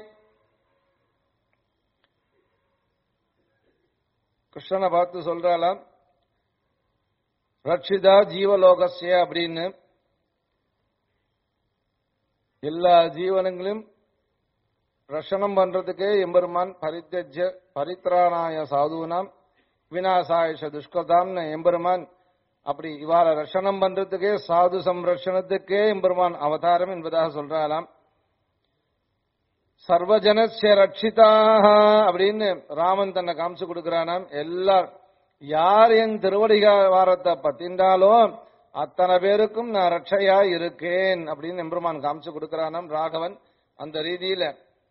கிருஷ்ணனை பார்த்து சொல்றாளாம் ரட்சிதா ஜீவலோகஸ்ய அப்படின்னு எல்லா ஜீவனங்களையும் ரஷணம் பண்றதுக்கே எம்பெருமான் பரித்தஜ பரித்ராணாய சாதுனாம் விநாசாய துஷ்கதாம்னு எம்பெருமான் அப்படி இவாள ரஷணம் பண்றதுக்கே சாது சம்ரட்சணத்துக்கே எம்பெருமான் அவதாரம் என்பதாக சொல்றாளாம் சர்வஜனஸ்ய ரட்சிதாக அப்படின்னு ராமன் தன்னை காமிச்சு கொடுக்கிறானாம் எல்லார் யார் என் திருவடிகாரத்தை பத்தின்றாலோ அத்தனை பேருக்கும் நான் ரட்சையா இருக்கேன் அப்படின்னு எம்பெருமான் காமிச்சு கொடுக்கிறானாம் ராகவன் அந்த ரீதியில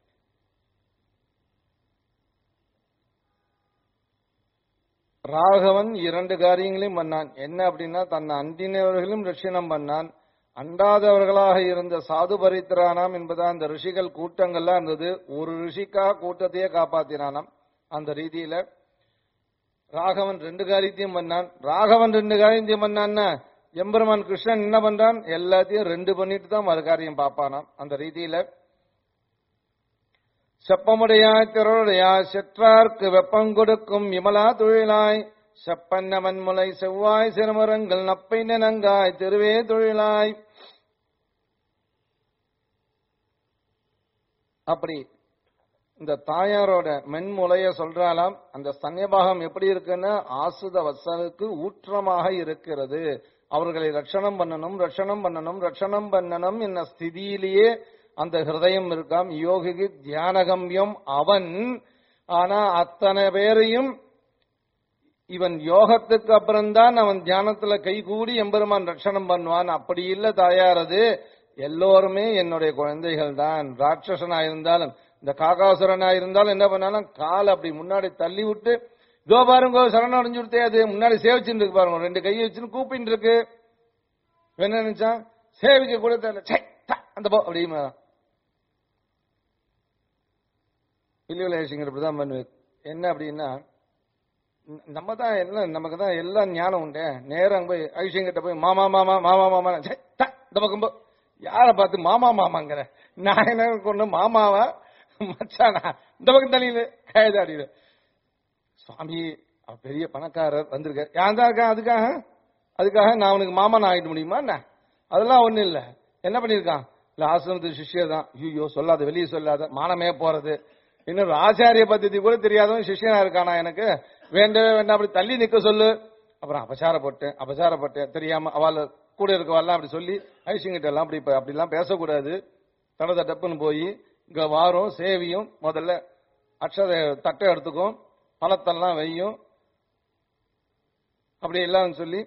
ராகவன் இரண்டு காரியங்களையும் பண்ணான் என்ன அப்படின்னா தன்னை அண்டினவர்களும் ரட்சணம் பண்ணான் அண்டாதவர்களாக இருந்த சாது பரித்திரானாம் என்பதா அந்த ரிஷிகள் கூட்டங்கள்லாம் இருந்தது ஒரு ரிஷிக்காக கூட்டத்தையே காப்பாத்தினானாம் அந்த ரீதியில ராகவன் ரெண்டு காரியத்தையும் பண்ணான் ராகவன் ரெண்டு காரியத்தையும் பண்ணான்னா எம்பெருமான் கிருஷ்ணன் என்ன பண்றான் எல்லாத்தையும் ரெண்டு பண்ணிட்டு தான் மறு காரியம் பார்ப்பானாம் அந்த ரீதியில செப்பமுடையாய் திரளுடையாய் செற்றார்க்கு வெப்பம் கொடுக்கும் விமலா தொழிலாய் செப்பன்னவன் முலை செவ்வாய் சிறுமரங்கள் நப்பை நனங்காய் திருவே தொழிலாய் அப்படி இந்த தாயாரோட மென்முலைய சொல்றாலாம் அந்த ஸ்தன்யபாகம் எப்படி இருக்குன்னா ஆசுத வத்சலுக்கு ஊற்றமாக இருக்கிறது அவர்களை ரட்சணம் பண்ணணும் ரட்சணம் பண்ணணும் ரட்சணம் பண்ணணும் என்ன ஸ்திதியிலேயே அந்த ஹிருதயம் இருக்காம் யோகிக்கு தியானகம்பியம் அவன் ஆனா அத்தனை பேரையும் இவன் யோகத்துக்கு அப்புறம்தான் அவன் தியானத்துல கைகூடி எம்பெருமான் ரட்சணம் பண்ணுவான் அப்படி இல்ல தாயாரது எல்லோருமே என்னுடைய குழந்தைகள் தான் ராட்சசனா இருந்தாலும் இந்த காகாசுரனா இருந்தாலும் என்ன பண்ணாலும் கால் அப்படி முன்னாடி தள்ளி விட்டு இதோ பாருங்க சரணம் அடைஞ்சு விட்டே அது முன்னாடி சேவிச்சுட்டு இருக்கு பாருங்க ரெண்டு கையை வச்சுன்னு கூப்பிட்டு இருக்கு என்ன நினைச்சான் சேவிக்க கூட தெரியல ச்சை, தா, அந்த போ அப்படிமா இல்லைங்களேசிங்கர் இப்படிதான் பண்ணுவேன் என்ன அப்படின்னா ந- நம்ம தான் என்ன நமக்கு தான் எல்லாம் ஞானம் உண்டு நேரம் போய் ஐஷங்கிட்ட போய் மாமா மாமா மாமா மாமா ச்சே, தா, இந்த பக்கம் போ யாரை பார்த்து மாமா மாமாங்கிற நான் என்ன கொண்டு மாமாவா மச்சானா இந்த பக்கம் தள்ளியில கைதாடியில சுவாமி அவர் பெரிய பணக்காரர் வந்திருக்கார் யார் தான் இருக்கா அதுக்காக அதுக்காக நான் அவனுக்கு மாமன் ஆகிட முடியுமா என்ன அதெல்லாம் ஒண்ணும் இல்ல என்ன பண்ணிருக்கான் இல்ல ஆசிரமத்து சிஷ்யர் தான் ஐயோ சொல்லாத வெளியே சொல்லாத மானமே போறது இன்னொரு ஆச்சாரிய பద్ధதி கூட தெரியாதவன் சிஷ்யனா இருக்கானா எனக்கு வேண்டவே வேண்டாம் அப்படி தள்ளி நிக்க சொல்லு அப்புறம் அபசாரப்பட்டேன் அபசாரப்பட்டேன் தெரியாம அவள கூட இருக்கவாள்லாம் அப்படி சொல்லி ஐசிங்கிட்ட எல்லாம் அப்படி அப்படிலாம் பேசக்கூடாது தடத டப்புன்னு போய் இங்க வாரம் சேவியும் முதல்ல அக்ஷத தட்டை எடுத்துக்கும் பழத்தெல்லாம் வையும் அப்படி எல்லாம் சொல்லி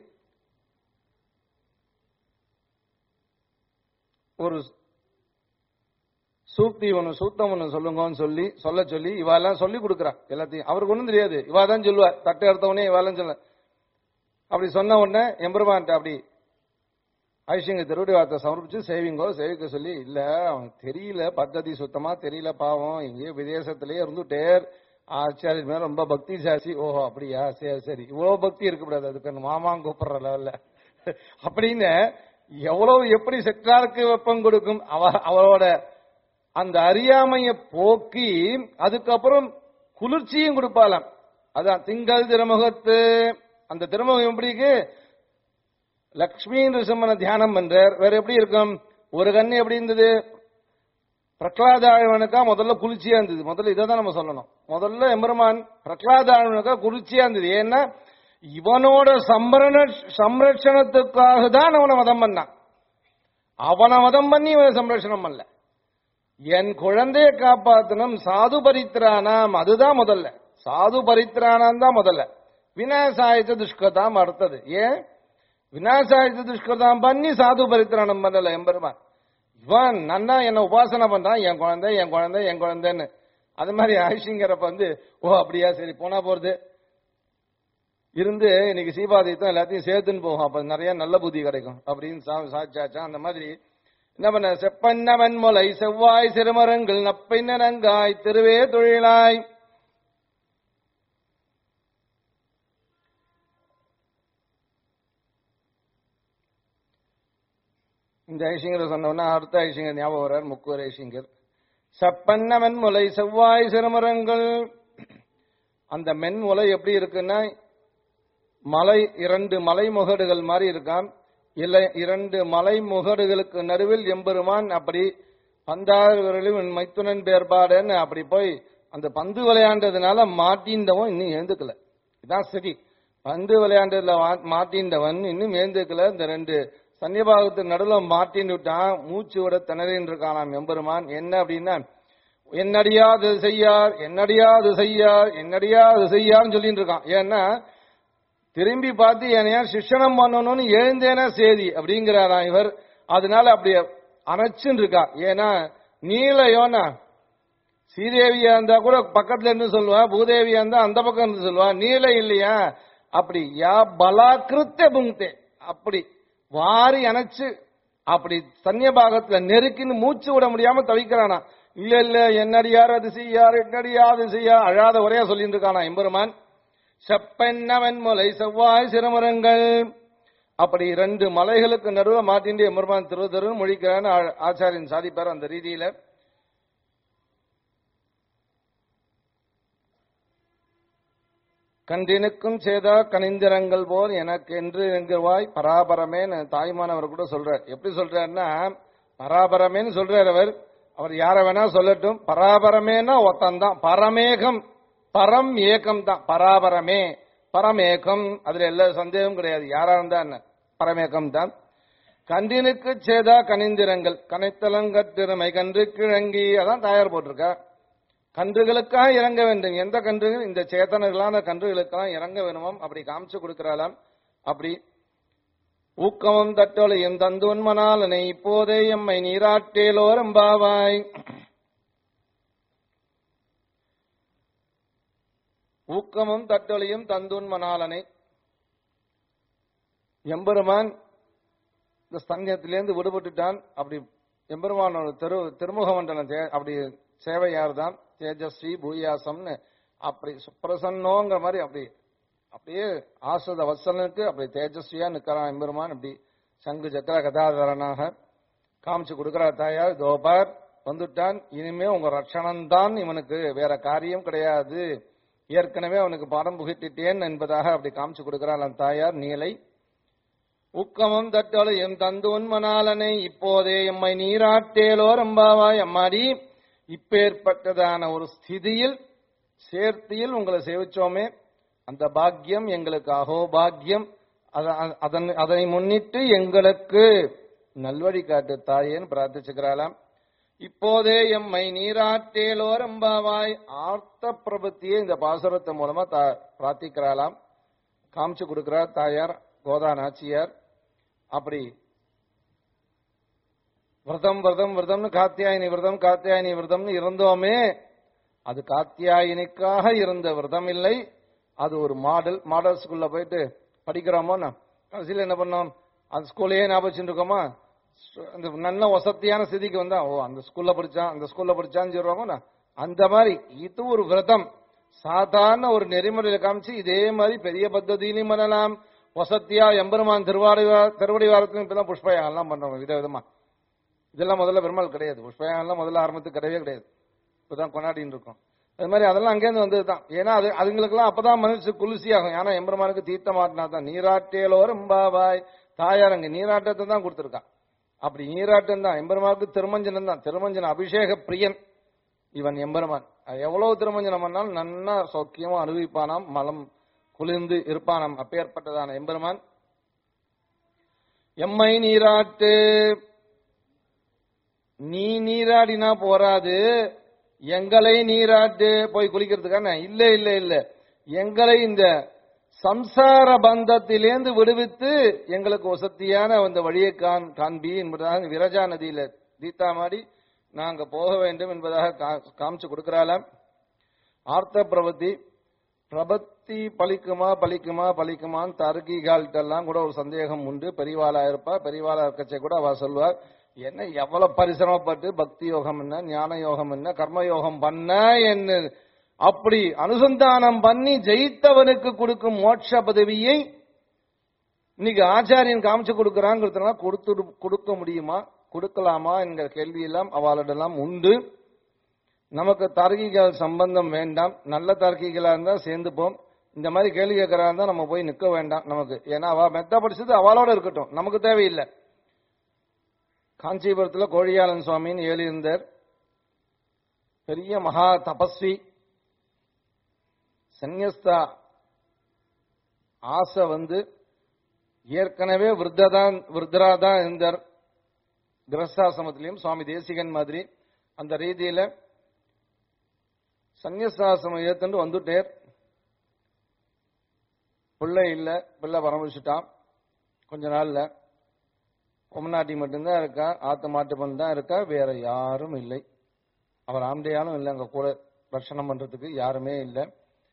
ஒரு சூக்தி ஒண்ணு சூத்தம் ஒண்ணு சொல்லுங்கன்னு சொல்லி சொல்ல சொல்லி இவாளெல்லாம் சொல்லி கொடுக்குறா எல்லாத்தையும் அவருக்கு ஒண்ணும் தெரியாது இவா தான் சொல்லுவா தட்டை எடுத்தவொடனே இவாளெல்லாம் சொல்ல அப்படி சொன்ன உடனே எம்பெருமான்ட்ட அப்படி ஐஷிங்க திருவடி வார்த்தை சமர்ப்பிச்சு சேவிங்கோ சேவிக்க சொல்லி இல்ல அவனுக்கு தெரியல பத்ததி சுத்தமா தெரியல பாவம் எங்கேயோ விதேசத்திலேயே இருந்துட்டேர் ஆச்சாரியர் மேல ரொம்ப பக்தி ஜாஸ்தி ஓஹோ அப்படியா சரி சரி இவ்வளவு பக்தி இருக்கக்கூடாது அதுக்கு மாமாங்க கூப்பிடுற லெவல்ல அப்படின்னு எவ்வளவு எப்படி செற்றாருக்கு வெப்பம் கொடுக்கும் அவ அவரோட அந்த அறியாமைய போக்கி அதுக்கப்புறம் குளிர்ச்சியும் கொடுப்பாளாம் அதான் திங்கள் திருமுகத்து அந்த திருமுகம் எப்படி இருக்கு லக்ஷ்மி நிருசிம்மனை தியானம் பண்றார் வேற எப்படி இருக்கும் ஒரு கண்ணு எப்படி இருந்தது பிரகலாதாழ்வனுக்கா முதல்ல குளிர்ச்சியா இருந்தது முதல்ல இதை தான் நம்ம சொல்லணும் முதல்ல எம்பெருமான் பிரகலாதாழ்வனுக்கா குளிர்ச்சியா இருந்தது ஏன்னா இவனோட சம்பரண சம்ரட்சணத்துக்காக தான் அவனை வதம் பண்ணான் அவனை வதம் பண்ணி இவன் சம்ரட்சணம் பண்ணல என் குழந்தைய காப்பாத்தணும் சாது பரித்ரானாம் அதுதான் முதல்ல சாது பரித்ரானாம் தான் முதல்ல விநாசாயத்த துஷ்கதாம் அடுத்தது ஏன் விநாசாயத்த துஷ்கதாம் பண்ணி சாது பரித்ராணம் பண்ணல எம்பெருமான் இவன் நன்னா என்ன உபாசனை பண்றான் என் குழந்தை என் குழந்தை என் குழந்தைன்னு அது மாதிரி ஆயிஷிங்கிறப்ப வந்து ஓ அப்படியா சரி போனா போறது இருந்து இன்னைக்கு சீபாதித்தம் எல்லாத்தையும் சேர்த்துன்னு போகும் அப்ப நிறைய நல்ல புத்தி கிடைக்கும் அப்படின்னு சா- சாட்சாச்சா அந்த மாதிரி என்ன பண்ண செப்பன்னவன் முலை செவ்வாய் சிறுமரங்கள் நப்பைன்ன நங்காய் திருவே தொழிலாய் இந்த ஐசிங்கர் சொன்னோன்னா அடுத்த ஐசிங்கர் ஞாபகம் வர்றார் முக்கூர் ஐசிங்கர் செப்பன்ன மென்முலை செவ்வாய் சிறுமரங்கள் அந்த மென்முலை எப்படி இருக்குன்னா மலை இரண்டு மலை முகடுகள் மாதிரி இருக்காம் இல்லை இரண்டு மலை முகடுகளுக்கு நடுவில் எம்பெருமான் அப்படி பந்தாறு விரலும் மைத்துனன் பேர்பாடுன்னு அப்படி போய் அந்த பந்து விளையாண்டதுனால மாட்டின்றவன் இன்னும் எழுந்துக்கல இதான் சரி பந்து விளையாண்டதுல வா- மாட்டின்றவன் இன்னும் எழுந்துக்கல இந்த ரெண்டு சன்னிபாகத்துக்கு நடுவில் மாட்டின்னு விட்டான் மூச்சு விட திணறின்னு இருக்கானாம் எம்பெருமான் என்ன அப்படின்னா என்னடியாது செய்யார் என்னடியாது செய்யார் என்னடியாது செய்யார்னு சொல்லிட்டு இருக்கான் ஏன்னா திரும்பி பார்த்து என்னையா சிஷ்யனம் பண்ணணும்னு எழுந்தேனா சேதி அப்படிங்கிறாராம் இவர் அதனால அப்படி அணைச்சுன்னு இருக்கா ஏன்னா நீல யோனா ஸ்ரீதேவியா இருந்தா கூட பக்கத்துல இருந்து சொல்லுவா பூதேவியா இருந்தா அந்த பக்கம் இருந்து சொல்லுவா நீல இல்லையா அப்படி யா பலாக்கிருத்த புங்தே அப்படி வாரி அணைச்சு அப்படி சன்னியபாகத்துல நெருக்கின்னு மூச்சு விட முடியாம தவிக்கிறானா இல்ல இல்ல என்னடியார் அது செய்யார் என்னடியார் அது செய்யார் அழாத ஒரே சொல்லிட்டு இருக்கானா எம்பெருமான் செப்பென்னவன் முலை செவ்வாய் சிறுமரங்கள் அப்படி ரெண்டு மலைகளுக்கு நடுவில் மாட்டின்றி எம்பெருமான் திருதரு மொழிக்கிறான்னு ஆ- ஆச்சாரியன் சாதிப்பார் அந்த ரீதியில கண்டினுக்கும் சேதா கனிந்திரங்கள் போல் எனக்கு என்று என்கிறவாய் பராபரமேன்னு தாய்மானவர் கூட சொல்றார் எப்படி சொல்றாருன்னா பராபரமேன்னு சொல்றார் அவர் அவர் யார வேணா சொல்லட்டும் பராபரமேன்னா ஒத்தன் தான் பரமேகம் பரம் ஏகம் தான் பராபரமே பரமேகம் அதுல எல்லா சந்தேகமும் கிடையாது யாரா இருந்தா என்ன பரமேகம் தான் கண்டினுக்கு சேதா கனிந்திரங்கள் கனைத்தலங்கத்திறமை கன்று கிழங்கி அதான் தயார் போட்டிருக்கா கன்றுகளுக்காக இறங்க வேண்டும் எந்த கன்றுகள் இந்த சேத்தனர்களான கன்றுகளுக்கெல்லாம் இறங்க வேணுமாம் அப்படி காமிச்சு கொடுக்கிறாளாம் அப்படி ஊக்கமும் தட்டொலையும் தந்துன்மனாலனை இப்போதே எம்மை நீராட்டேலோர் எம்பாவாய் ஊக்கமும் தட்டொலையும் தந்துன்மனாலனை எம்பெருமான் இந்த ஸ்தங்கத்திலேருந்து விடுபட்டுட்டான் அப்படி எம்பெருமானோட திரு திருமுக மண்டலம் தே- அப்படி சேவையார் தான் தேஜஸ்வி பூயாசம்னு அப்படி சுப்பிரசன்னோங்கிற மாதிரி அப்படி அப்படியே ஆசிரத வத்சலனுக்கு அப்படி தேஜஸ்வியா நிக்கிறான் எம்பெருமான் அப்படி சங்கு சக்கர கதாதரனாக காமிச்சு கொடுக்கிறார் தாயார் தோபார் வந்துட்டான் இனிமே உங்க ரட்சணம் தான் இவனுக்கு வேற காரியம் கிடையாது ஏற்கனவே அவனுக்கு பாடம் புகிட்டிட்டேன் என்பதாக அப்படி காமிச்சு கொடுக்கிறாள் அந்த தாயார் நீலை உக்கமும் தட்டொலையும் தந்து உன்மனாலனை இப்போதே எம்மை நீராட்டேலோர் எம்பாவாய் அம்மாடி இப்பேற்பட்டதான ஒரு ஸ்திதியில் சேர்த்தியில் உங்களை சேவிச்சோமே அந்த பாக்கியம் எங்களுக்கு அகோ பாக்கியம் அத- அதன் அதனை முன்னிட்டு எங்களுக்கு நல்வழி காட்டு தாயேன்னு பிரார்த்திச்சுக்கிறாளாம் இப்போதே எம்மை நீராட்டேலோர் எம்பாவாய் ஆர்த்த பிரபத்தியை இந்த பாசுரத்தின் மூலமா தா- பிரார்த்திக்கிறாளாம் காமிச்சு கொடுக்கிறார் தாயார் கோதா நாச்சியார் அப்படி விரதம் விரதம் விரதம்னு காத்தியாயினி விரதம் காத்தியாயினி விரதம்னு இருந்தோமே அது காத்தியாயினிக்காக இருந்த விரதம் இல்லை அது ஒரு மாடல் மாடல் ஸ்கூல்ல போயிட்டு படிக்கிறோமோ கடைசியில் என்ன பண்ணோம் அந்த ஸ்கூல்லையே ஞாபகம் வச்சுட்டு இருக்கோமா சு- அந்த நல்ல வசதியான ஸ்திதிக்கு வந்தா ஓ அந்த ஸ்கூல்ல படிச்சான் அந்த ஸ்கூல்ல படிச்சான்னு சொல்றாங்க அந்த மாதிரி இது ஒரு விரதம் சாதாரண ஒரு நெறிமுறையில காமிச்சு இதே மாதிரி பெரிய பத்ததியிலையும் பண்ணலாம் வசத்தியா எம்பெருமான் திருவாடி திருவடி வாரத்திலும் இப்பதான் புஷ்பயாகலாம் பண்றோம் விதவிதமா இதெல்லாம் முதல்ல பெருமாள் கிடையாது புஷ்பயாகலாம் முதல்ல ஆரம்பத்துக்கு கிடையவே கிடையாது இப்பதான் கொண்டாடின்னு இருக்கோம் அது மாதிரி அதெல்லாம் அங்கேருந்து வந்தது தான் ஏன்னா அது அதுங்களுக்கெல்லாம் அப்பதான் மனசு குளிர்ச்சி ஆகும் ஏன்னா எம்பெருமானுக்கு தீர்த்த மாட்டினா தான் நீராட்டியலோர் எம்பாவாய் தாயார் அங்க நீராட்டத்தை தான் கொடுத்துருக்கான் அப்படி நீராட்டம் தான் எம்பெருமானுக்கு திருமஞ்சனம் தான் திருமஞ்சன அபிஷேக பிரியன் இவன் எம்பெருமான் அது எவ்வளவு திருமஞ்சனம் பண்ணாலும் நன்னா சௌக்கியமா அனுபவிப்பானாம் மலம் குளிர்ந்து இருப்பானாம் அப்பேற்பட்டதான எம்பெருமான் எம்மை நீராட்டு நீ நீராடினா போராது எங்களை நீராட்டு போய் குளிக்கிறதுக்கான இல்ல இல்ல இல்ல எங்களை இந்த சம்சார பந்தத்திலேந்து விடுவித்து எங்களுக்கு வசதியான அந்த வழியை காண் காண்பி என்பதாக விரஜா நதியில தீத்தாமாடி நாங்க போக வேண்டும் என்பதாக கா- காமிச்சு கொடுக்கிறாளாம் ஆர்த்த பிரபத்தி பிரபத்தி பலிக்குமா பலிக்குமா பலிக்குமான்னு தர்கிகால்கிட்டெல்லாம் கூட ஒரு சந்தேகம் உண்டு பெரியவாளா இருப்பா பெரியவாளா இருக்கச்சே கூட அவ சொல்வார் என்ன எவ்வளவு பரிசிரமப்பட்டு பக்தி யோகம் என்ன ஞான யோகம் என்ன கர்ம யோகம் பண்ண என்ன அப்படி அனுசந்தானம் பண்ணி ஜெயித்தவனுக்கு கொடுக்கும் மோட்ச பதவியை இன்னைக்கு ஆச்சாரியன் காமிச்சு கொடுக்கறாங்கிறதுனால கொடுத்து கொடுக்க முடியுமா கொடுக்கலாமா என்கிற கேள்வி எல்லாம் அவளிடெல்லாம் உண்டு நமக்கு தார்க்கிகள் சம்பந்தம் வேண்டாம் நல்ல தார்க்கிகளா இருந்தா சேர்ந்துப்போம் இந்த மாதிரி கேள்வி கேட்கறா இருந்தா நம்ம போய் நிக்க வேண்டாம் நமக்கு ஏன்னா அவ மெத்த படிச்சது அவளோட இருக்கட்டும் நமக்கு தேவையில்லை காஞ்சிபுரத்துல கோழியாளன் சுவாமின்னு ஏழு இருந்தார் பெரிய மகா தபஸ்வி சந்யஸ்தா ஆசை வந்து ஏற்கனவே விருத்ததான் விருத்தரா தான் இருந்தார் கிரஸ்தாசிரமத்திலையும் சுவாமி தேசிகன் மாதிரி அந்த ரீதியில சந்நியாசாசிரமம் ஏத்துண்டு வந்துட்டேர் பிள்ளை இல்ல பிள்ளை பரமரிச்சுட்டான் கொஞ்ச நாள்ல பொம்மநாட்டி மட்டும்தான் இருக்கா ஆத்து மாட்டுப்பன் தான் இருக்கா வேற யாரும் இல்லை அவர் ஆம்டையாலும் இல்லை அங்க கூட ரட்சணம் பண்றதுக்கு யாருமே இல்லை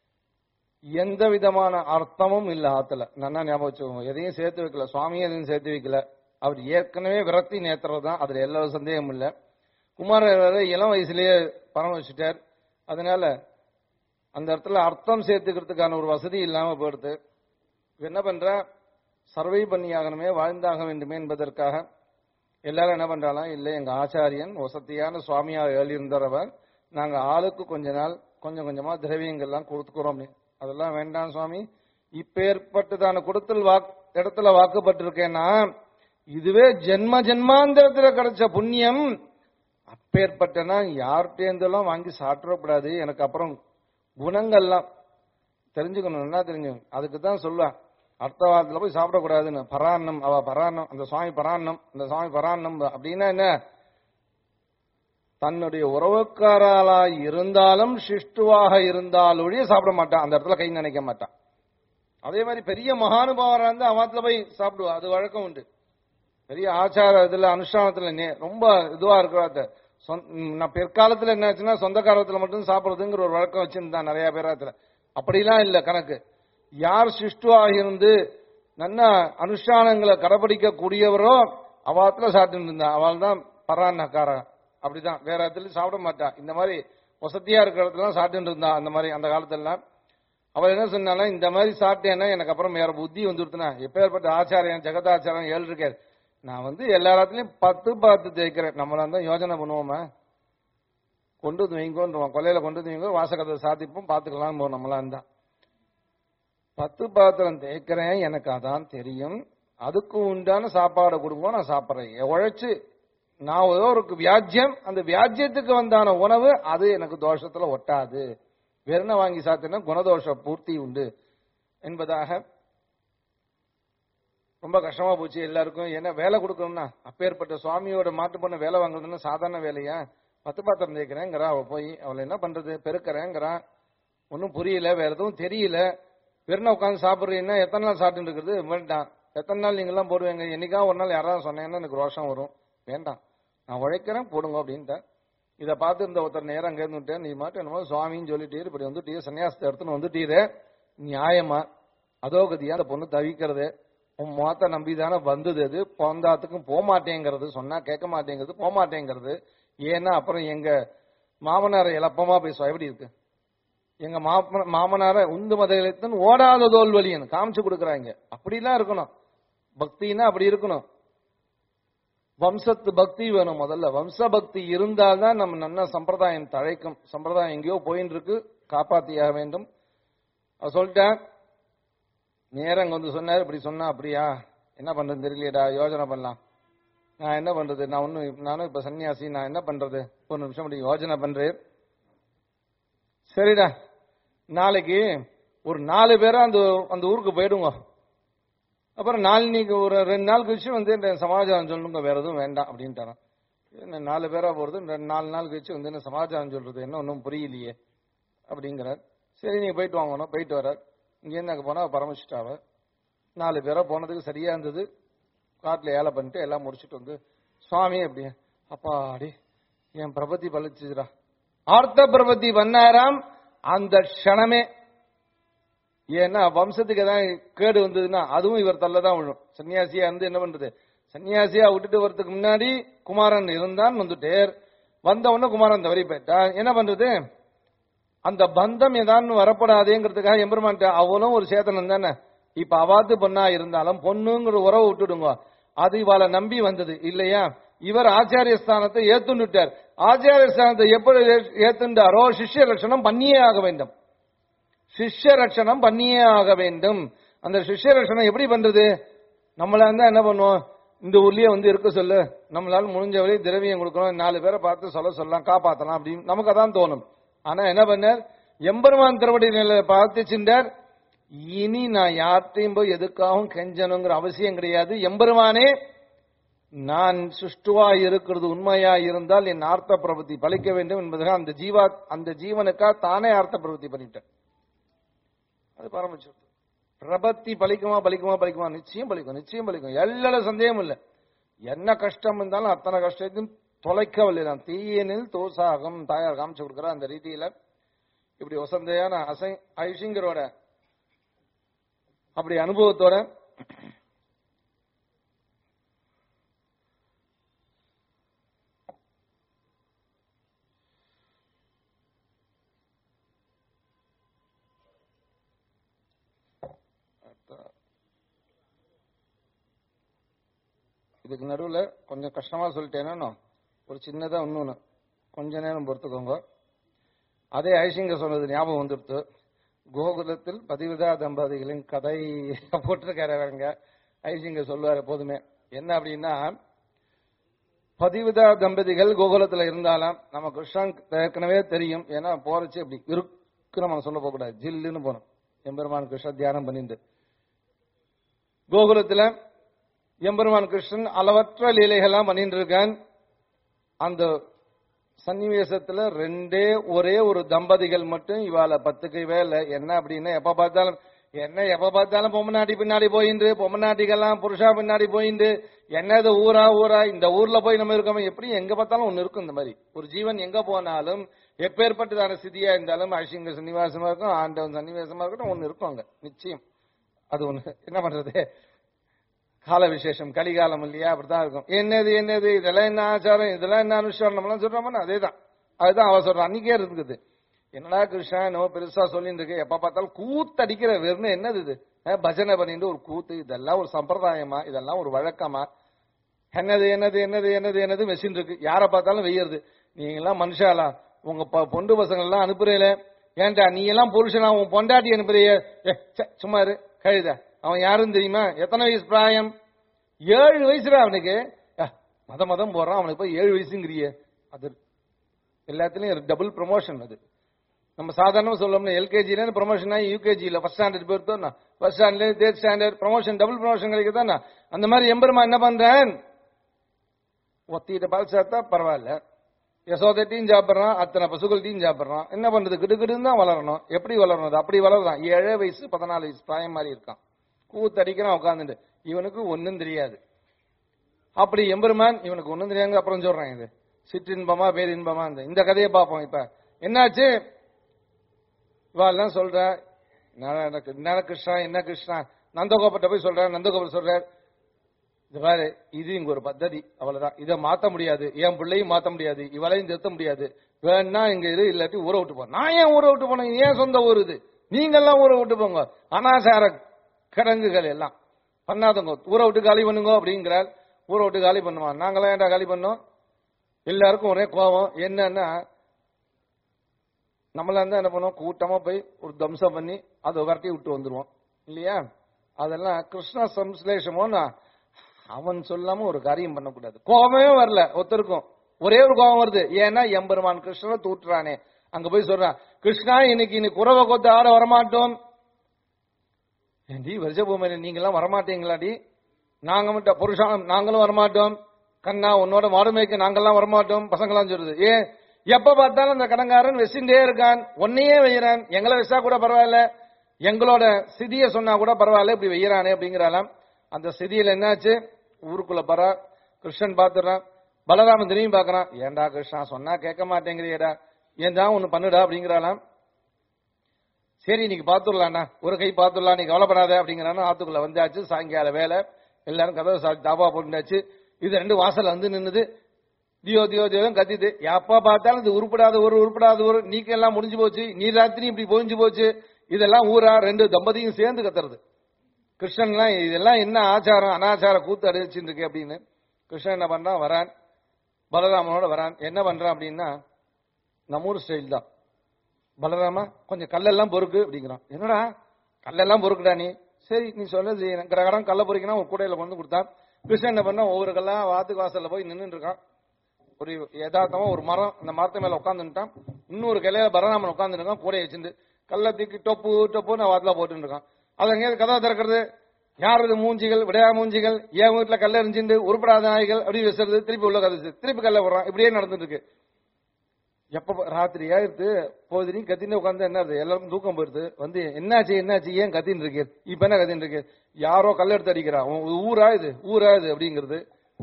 எந்த விதமான அர்த்தமும் இல்ல ஆத்துல நல்லா ஞாபகம் வச்சுக்கோங்க எதையும் சேர்த்து வைக்கல சுவாமியும் எதையும் சேர்த்து வைக்கல அவர் ஏற்கனவே விரக்தி நேத்திரம் தான் அதுல எல்லா சந்தேகமும் இல்ல குமாரர் வேற இளம் வயசுலயே பணம் வச்சுட்டார் அதனால அந்த இடத்துல அர்த்தம் சேர்த்துக்கிறதுக்கான ஒரு வசதி இல்லாம போயிடுது இவ என்ன பண்ற சர்வை பண்ணி ஆகணுமே வாழ்ந்தாக வேண்டுமே என்பதற்காக எல்லாரும் என்ன பண்றாலாம் இல்லை எங்க ஆச்சாரியன் வசதியான சுவாமியா எழுந்தவர் நாங்க ஆளுக்கு கொஞ்ச நாள் கொஞ்சம் கொஞ்சமா திரவியங்கள்லாம் கொடுத்துக்கிறோம் அப்படின்னு. அதெல்லாம் வேண்டாம் சுவாமி இப்ப ஏற்பட்டதான கொடுத்தல் வாக் இடத்துல வாக்குப்பட்டிருக்கேன்னா இதுவே ஜென்ம ஜென்மாந்திரத்துல கிடைச்ச புண்ணியம் அப்பேற்பட்டனா யார்கிட்டேருந்தெல்லாம் வாங்கி சாப்பிடக்கூடாது எனக்கு அப்புறம் குணங்கள்லாம் தெரிஞ்சுக்கணும் என்ன தெரிஞ்சுக்கணும் அதுக்கு தான் சொல்லுவேன் அர்த்தவாதத்துல போய் சாப்பிடக்கூடாதுன்னு பரான்னம் அவ பரான்னம் அந்த சுவாமி பரான்னம் அந்த சுவாமி பரான்னம் அப்படின்னா என்ன தன்னுடைய உறவுக்காரலா இருந்தாலும் சிஷ்டுவாக இருந்தாலொழிய சாப்பிட மாட்டான் அந்த இடத்துல கை நினைக்க மாட்டான் அதே மாதிரி பெரிய மகானுபாவரா இருந்தா அவத்துல போய் சாப்பிடுவா அது வழக்கம் உண்டு பெரிய ஆச்சார இதுல அனுஷ்டானத்துல நே- ரொம்ப இதுவா இருக்கிறாத்த நான் பிற்காலத்துல என்ன ஆச்சுன்னா சொந்தக்காரத்துல மட்டும் சாப்பிடுறதுங்கிற ஒரு வழக்கம் வச்சிருந்தான் நிறைய பேராத்துல அப்படிலாம் இல்ல கணக்கு யார் சிஷ்டுவாக இருந்து நல்ல அனுஷ்டானங்களை கடைபிடிக்க கூடியவரோ அவாத்துல சாப்பிட்டு இருந்தா அவள் தான் பரான்னக்காரன் அப்படிதான் வேற இடத்துல சாப்பிட மாட்டா இந்த மாதிரி வசதியா இருக்கிற இடத்துல சாப்பிட்டு இருந்தா அந்த மாதிரி அந்த காலத்துல அவள் என்ன சொன்னாலும் இந்த மாதிரி சாப்பிட்டேன்னா எனக்கு அப்புறம் வேற புத்தி வந்துருத்துனா எப்பேற்பட்ட ஆச்சாரியன் ஜெகதாச்சாரியன் ஏழு இருக்காரு நான் வந்து எல்லா இடத்துலயும் பத்து பார்த்து தேய்க்கிறேன் நம்மளா தான் யோசனை பண்ணுவோமா கொண்டு வந்து வைங்கோன்றோம் கொல்லையில கொண்டு வந்து வைங்கோ வாசகத்தை சாத்திப்போம் பார்த்துக்கலாம் போவோம் நம்மளா இருந்தா பத்து பாத்திரம் தேய்க்கிறேன் எனக்கு அதான் தெரியும் அதுக்கு உண்டான சாப்பாடு கொடுங்க நான் சாப்பிட்றேன் உழைச்சு நான் ஏதோ ஒரு வியாஜ்யம் அந்த வியாஜ்யத்துக்கு வந்தான உணவு அது எனக்கு தோஷத்துல ஒட்டாது வேற என்ன வாங்கி சாப்பிட்டேன்னா குணதோஷ பூர்த்தி உண்டு என்பதாக ரொம்ப கஷ்டமா போச்சு எல்லாருக்கும் என்ன வேலை கொடுக்கணும்னா அப்பேற்பட்ட சுவாமியோட மாட்டு பண்ண வேலை வாங்குறதுன்னா சாதாரண வேலையா பத்து பாத்திரம் தேய்க்கிறேங்கிறா அவ போய் அவளை என்ன பண்றது பெருக்கிறேங்கிறான் ஒன்றும் புரியல வேற எதுவும் தெரியல வெறும் உட்காந்து சாப்பிடுறீங்கன்னா எத்தனை நாள் சாப்பிட்டு இருக்கிறது வேண்டாம் எத்தனை நாள் நீங்கெல்லாம் போடுவீங்க என்னைக்கா ஒரு நாள் யாராவது சொன்னீங்கன்னா எனக்கு ரோஷம் வரும் வேண்டாம் நான் உழைக்கிறேன் போடுங்க அப்படின்ட்டேன் இதை பார்த்து இந்த ஒருத்தர் நேரம் அங்கே இருந்துட்டேன் நீ மாட்டு என்னமோ சுவாமின்னு சொல்லிட்டீர் இப்படி வந்துட்டீர் சன்னியாசத்தை எடுத்துன்னு வந்துட்டீரு நியாயமா அதோகதியா அந்த பொண்ணு தவிக்கிறது உன் முகத்தை நம்பி தானே வந்தது அது பிறந்தாத்துக்கும் போக மாட்டேங்கிறது சொன்னா கேட்க மாட்டேங்கிறது போக மாட்டேங்கிறது ஏன்னா அப்புறம் எங்க மாமனாரை இழப்பமா பேசுவா எப்படி இருக்கு எங்க மாம மாமனார உந்து மதத்தின் ஓடாத தோல்வலியன் காமிச்சு கொடுக்குறாங்க அப்படிலாம் இருக்கணும் பக்தின்னா அப்படி இருக்கணும் வம்சத்து பக்தி வேணும் முதல்ல வம்ச பக்தி இருந்தால்தான் நம்ம நல்ல சம்பிரதாயம் தழைக்கும் சம்பிரதாயம் எங்கேயோ போயின்னு இருக்கு காப்பாத்தியாக வேண்டும் அவர் சொல்லிட்டேன் நேரம் அங்க வந்து சொன்னார் இப்படி சொன்னா அப்படியா என்ன பண்றது தெரியலையடா யோசனை பண்ணலாம் நான் என்ன பண்றது நான் ஒன்னும் நானும் இப்ப சன்னியாசி நான் என்ன பண்றது ஒரு நிமிஷம் அப்படி யோசனை பண்றேன் சரிடா நாளைக்கு ஒரு நாலு பேரா அந்த அந்த ஊருக்கு போயிடுங்க அப்புறம் நாளைக்கு ஒரு ரெண்டு நாள் கழிச்சு வந்து இந்த சமாச்சாரம் சொல்லுங்க வேற எதுவும் வேண்டாம் அப்படின்ட்டாரான் என்ன நாலு பேரா போறது ரெண்டு நாலு நாள் கழிச்சு வந்து என்ன சமாச்சாரம் சொல்றது என்ன ஒன்றும் புரியலையே அப்படிங்கிறார் சரி நீங்க போயிட்டு வாங்கணும் போயிட்டு வர்றார் இங்கேருந்து அங்கே போனா பரமசிட்டாவ நாலு பேரா போனதுக்கு சரியா இருந்தது காட்டுல ஏலை பண்ணிட்டு எல்லாம் முடிச்சுட்டு வந்து சுவாமி அப்படி அப்பாடி என் பிரபத்தி பழிச்சுதுடா ஆர்த்த பிரபத்தி பண்ணாராம் அந்த க்ஷணமே ஏன்னா வம்சத்துக்கு ஏதாவது கேடு வந்ததுன்னா அதுவும் இவர் தள்ள தான் விழும் சன்னியாசியா இருந்து என்ன பண்றது சன்னியாசியா விட்டுட்டு வரதுக்கு முன்னாடி குமாரன் இருந்தான் வந்துட்டேர் வந்த உடனே குமாரன் தவறி போயிட்டான் என்ன பண்றது அந்த பந்தம் ஏதாவது வரப்படாதேங்கிறதுக்காக எம்பெருமான்ட்ட அவளும் ஒரு சேத்தனம் தானே இப்ப அவாத்து பொண்ணா இருந்தாலும் பொண்ணுங்கிற உறவை விட்டுடுங்க அது இவாளை நம்பி வந்தது இல்லையா இவர் ஆச்சாரிய ஸ்தானத்தை ஏத்துண்டுட்டார் ஆச்சாரிய ஸ்தானத்தை எப்படி ஏத்துண்டாரோ சிஷ்ய லட்சணம் பண்ணியே ஆக வேண்டும் சிஷ்ய ரட்சணம் பண்ணியே ஆக வேண்டும் அந்த சிஷ்ய ரட்சணம் எப்படி பண்றது நம்மளா இருந்தா என்ன பண்ணுவோம் இந்த ஊர்லயே வந்து இருக்க சொல்லு நம்மளால முடிஞ்ச வரை திரவியம் கொடுக்கணும் நாலு பேரை பார்த்து சொல்ல சொல்லலாம் காப்பாத்தலாம் அப்படின்னு நமக்கு அதான் தோணும் ஆனா என்ன பண்ணார் எம்பெருமான் திருவடி நிலையை பார்த்து சென்றார் இனி நான் யார்கிட்டையும் போய் எதுக்காகவும் கெஞ்சணுங்கிற அவசியம் கிடையாது எம்பெருமானே நான் சுஷ்டுவா இருக்கிறது உண்மையா இருந்தால் என் ஆர்த்த பிரபத்தி பலிக்க வேண்டும் என்பதாக அந்த ஜீவா அந்த ஜீவனுக்கா தானே ஆர்த்த பிரபத்தி பண்ணிட்டேன் அது பரமச்சிருத்து பிரபத்தி பலிக்குமா பலிக்குமா பலிக்குமா நிச்சயம் பலிக்கும் நிச்சயம் பலிக்கும் எல்லா சந்தேகம் இல்லை என்ன கஷ்டம் இருந்தாலும் அத்தனை கஷ்டத்தையும் தொலைக்கவில்லை நான் தீயனில் தோசாகம் தாயார் காமிச்சு கொடுக்குற அந்த ரீதியில இப்படி வசந்தையான அசை ஐஷிங்கரோட அப்படி அனுபவத்தோட இதுக்கு நடுவில் கொஞ்சம் கஷ்டமா சொல்லிட்டேனோ ஒரு சின்னதா இன்னொன்னு கொஞ்ச நேரம் பொறுத்துக்கோங்க அதே ஐசிங்க சொன்னது ஞாபகம் வந்துடுத்து கோகுலத்தில் பதிவிதா தம்பதிகளின் கதை போட்டிருக்காருங்க ஐசிங்க சொல்லுவார் எப்போதுமே என்ன அப்படின்னா பதிவிதா தம்பதிகள் கோகுலத்துல இருந்தாலும் நம்ம கிருஷ்ணன் ஏற்கனவே தெரியும் ஏன்னா போறச்சு அப்படி இருக்கு நம்ம சொல்ல போகக்கூடாது ஜில்லுன்னு போனோம் எம்பெருமான் கிருஷ்ண தியானம் பண்ணிட்டு கோகுலத்துல எம்பெருமான் கிருஷ்ணன் அளவற்ற லீலைகள்லாம் பண்ணிட்டு இருக்கான் அந்த சன்னிவேசத்துல ரெண்டே ஒரே ஒரு தம்பதிகள் மட்டும் இவாள பத்துக்கு வேலை என்ன அப்படின்னா எப்ப பார்த்தாலும் என்ன எப்ப பார்த்தாலும் பொம்மநாட்டி பின்னாடி போயிண்டு பொம்மநாட்டிகள்லாம் புருஷா பின்னாடி போயிண்டு என்னது ஊரா ஊரா இந்த ஊர்ல போய் நம்ம இருக்கோம் எப்படி எங்க பார்த்தாலும் ஒண்ணு இருக்கும் இந்த மாதிரி ஒரு ஜீவன் எங்க போனாலும் எப்பேற்பட்டதான ஸ்திதியா இருந்தாலும் அசிங்க சன்னிவாசமா இருக்கும் ஆண்டவன் சன்னிவாசமா இருக்கட்டும் ஒண்ணு இருக்கும் அங்க நிச்சயம் அது ஒண்ணு என்ன பண்றது கால விசேஷம் கலிகாலம் இல்லையா அப்படித்தான் இருக்கும் என்னது என்னது இதெல்லாம் என்ன ஆச்சாரம் இதெல்லாம் என்ன அனுஷ்டானம் நம்மளாம் சொல்றோம்னா அதே தான் அதுதான் அவ சொல்றான் அன்னைக்கே இருக்குது என்னடா கிருஷ்ணா என்னவோ பெருசா சொல்லிட்டு இருக்கு எப்ப பார்த்தாலும் கூத்தடிக்கிற வெறும் என்னது இது அஹ், பஜனை பண்ணிட்டு ஒரு கூத்து இதெல்லாம் ஒரு சம்பிரதாயமா இதெல்லாம் ஒரு வழக்கமா என்னது என்னது என்னது என்னது என்னது மெஷின் இருக்கு யாரை பார்த்தாலும் வெய்யறது நீங்க எல்லாம் மனுஷாலா உங்க ப- பொண்டு பசங்க எல்லாம் அனுப்புறீல ஏன்டா நீ எல்லாம் புருஷனா உன் பொண்டாட்டி அனுப்புறிய ஏ, ச்சே, சும்மா இரு கழுத அவன் யாருன்னு தெரியுமா எத்தனை வயசு பிராயம் ஏழு வயசுடா அவனுக்கு அஹ், மத மதம் போறான் அவனுக்கு போய் ஏழு வயசுங்கிறியே அது எல்லாத்துலயும் டபுள் ப்ரமோஷன் அது நம்ம சாதாரணமா சொல்லணும்னா எல்கேஜில ப்ரொமோஷன் ஆகி யூகேஜில ஃபர்ஸ்ட் ஸ்டாண்டர்ட் போயிருந்தோம் first standard third standard promotion double promotion கிடைக்குதானா அந்த மாதிரி எம்பெருமா என்ன பண்றேன் ஒத்திட்ட பால் சேர்த்தா பரவாயில்ல யசோதத்தையும் சாப்பிடுறான் அத்தனை பசுக்கள்டையும் சாப்பிடுறான் என்ன பண்றது கிடுகிடுன்னு தான் வளரணும் எப்படி வளரணும் அது அப்படி வளருதான் ஏழு வயசு பதினாலு வயசு பிராயம் மாதிரி இருக்கான் கூத்தடிக்கிறான் உட்காந்துட்டு இவனுக்கு ஒன்னும் தெரியாது அப்படி எம்பெருமான் இவனுக்கு ஒன்னும் தெரியாங்க அப்புறம் சொல்றான் இது சிற்றின்பமா பேரின்பமா இந்த இந்த கதையை பார்ப்போம் இப்ப என்னாச்சு இவாள்லாம் சொல்ற என்ன எனக்கு என்ன கிருஷ்ணா என்ன கிருஷ்ணா நந்தகோபட்ட போய் சொல்றார் நந்தகோபர் சொல்றார் இது பாரு இது இங்க ஒரு பத்ததி அவ்வளவுதான் இதை மாத்த முடியாது என் பிள்ளையும் மாத்த முடியாது இவளையும் திருத்த முடியாது வேணா இங்க இரு இல்லாட்டி ஊரை விட்டு போ நான் ஏன் ஊரை விட்டு போனேன் இது ஏன் சொந்த ஊர் இது நீங்கெல்லாம் ஊரை விட்டு போங்க அனாசார கிடங்குகள் எல்லாம் பண்ணாதவங்க ஊரை விட்டு காலி பண்ணுங்க அப்படிங்கிறார் ஊரை விட்டு காலி பண்ணுவான் நாங்களாம் ஏன்டா காலி பண்ணோம் எல்லாருக்கும் ஒரே கோபம் என்னன்னா நம்மளா இருந்தா என்ன பண்ணுவோம் கூட்டமா போய் ஒரு தம்சம் பண்ணி அதை விரட்டி விட்டு வந்துருவோம் இல்லையா அதெல்லாம் கிருஷ்ண சம்ஸ்லேஷமோன்னா அவன் சொல்லாம ஒரு காரியம் பண்ணக்கூடாது கோபமே வரல ஒருத்தருக்கும் ஒரே ஒரு கோபம் வருது ஏன்னா எம்பெருமான் கிருஷ்ணனை தூட்டுறானே அங்க போய் சொல்றான் கிருஷ்ணா இன்னைக்கு இன்னைக்கு குறவை கொத்து ஆட வரமாட்டோம் ஏண்டி வருஷபூமி நீங்க எல்லாம் வரமாட்டீங்களாடி நாங்க மட்டும் புருஷன் நாங்களும் வரமாட்டோம் கண்ணா உன்னோட மாடுமைக்கு நாங்கெல்லாம் வரமாட்டோம் பசங்களாம் சொல்லுது ஏன் எப்ப பார்த்தாலும் அந்த கடங்காரன் வெசிண்டே இருக்கான் ஒன்னையே வெய்யறான் எங்களை வெச்சா கூட பரவாயில்ல எங்களோட சிதிய சொன்னா கூட பரவாயில்ல இப்படி வெய்யறானே அப்படிங்கிறாலாம் அந்த சிதியில என்னாச்சு ஊருக்குள்ள பரா கிருஷ்ணன் பாத்துறான் பலராமன் திரும்பி பாக்குறான் ஏன்டா கிருஷ்ணா சொன்னா கேட்க மாட்டேங்கிறியடா ஏன்டா ஒண்ணு பண்ணுடா அப்படிங்கிறாளாம் சரி இன்னைக்கு பாத்துடலாம்டா ஒரு கை பாத்துடலாம் நீ கவலைப்படாத அப்படிங்கிறானா ஆத்துக்குள்ள வந்தாச்சு சாயங்கால வேலை எல்லாரும் கதவை சாத்தி தாபா போட்டுச்சு இது ரெண்டு வாசல்ல வந்து நின்னுது தியோ தியோ தியோ கத்திது எப்ப பார்த்தாலும் இது உருப்படாத ஒரு உருப்படாத ஒரு நீக்க எல்லாம் முடிஞ்சு போச்சு நீ ராத்திரி இப்படி பொழிஞ்சு போச்சு இதெல்லாம் ஊரா ரெண்டு தம்பதியும் சேர்ந்து கத்துறது கிருஷ்ணன்லாம் இதெல்லாம் என்ன ஆச்சாரம் அனாச்சார கூத்து அடிச்சுட்டு இருக்கு அப்படின்னு கிருஷ்ணன் என்ன பண்றான் வரான் பலராமனோட வரான் என்ன பண்றான் அப்படின்னா நம்ம ஊர் ஸ்டைல் தான் பலராமா கொஞ்சம் கல்லெல்லாம் பொறுக்கு அப்படிங்கிறான் என்னடா கல்லெல்லாம் பொறுக்குடா நீ சரி நீ சொன்னது கடகடம் கல்ல பொறுக்கினா ஒரு கூடையில கொண்டு கொடுத்தான் கிருஷ்ணன் என்ன பண்ணா ஒவ்வொரு கல்லா வாத்துக்கு வாசல்ல போய் நின்னுட்டு இருக்கான் ஒரு யதார்த்தமா ஒரு மரம் அந்த மரத்து மேல உட்காந்துட்டான் இன்னொரு கிளையில பலராமன் உட்கார்ந்து இருக்கான் கூடையை வச்சுட்டு கல்ல தூக்கி டொப்பு டொப்பு நான் வாத்துல போட்டு இருக்கான் அது எங்கேயாவது கதவை திறக்கிறது யார் இது மூஞ்சிகள் விடையா மூஞ்சிகள் என் வீட்டுல கல்ல எரிஞ்சுட்டு உருப்படாத நாய்கள் அப்படி விசுறது திருப்பி உள்ள கதை திருப்பி கல்ல போடுறான் இப்படியே நடந்துட்டு இருக்கு எப்ப ராத்திரி ஆயிடுத்து போதிரி கத்தின்னு உட்காந்து என்ன ஆகுது? எல்லாருக்கும் தூக்கம் போயிருது வந்து என்னாச்சு என்னாச்சு ஏன் கத்தின்னு இருக்கீர் இப்ப என்ன கத்தின்னு இருக்கு யாரோ கல் எடுத்து அடிக்கிறா உன் ஊரா இது ஊரா இது அப்படிங்கிறது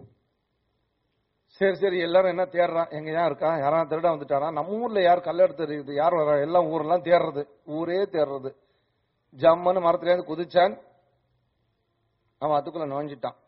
சரி சரி எல்லாரும் என்ன தேடுறான் எங்க யார் இருக்கா யாராவது திருட வந்துட்டாரா நம்ம ஊர்ல யார் கல் எடுத்து இருக்குது யார் வரா எல்லாம் ஊரெல்லாம் தேடுறது ஊரே தேடுறது ஜம்முன்னு மரத்துல இருந்து குதிச்சான் அவன் அதுக்குள்ள நுழைஞ்சிட்டான்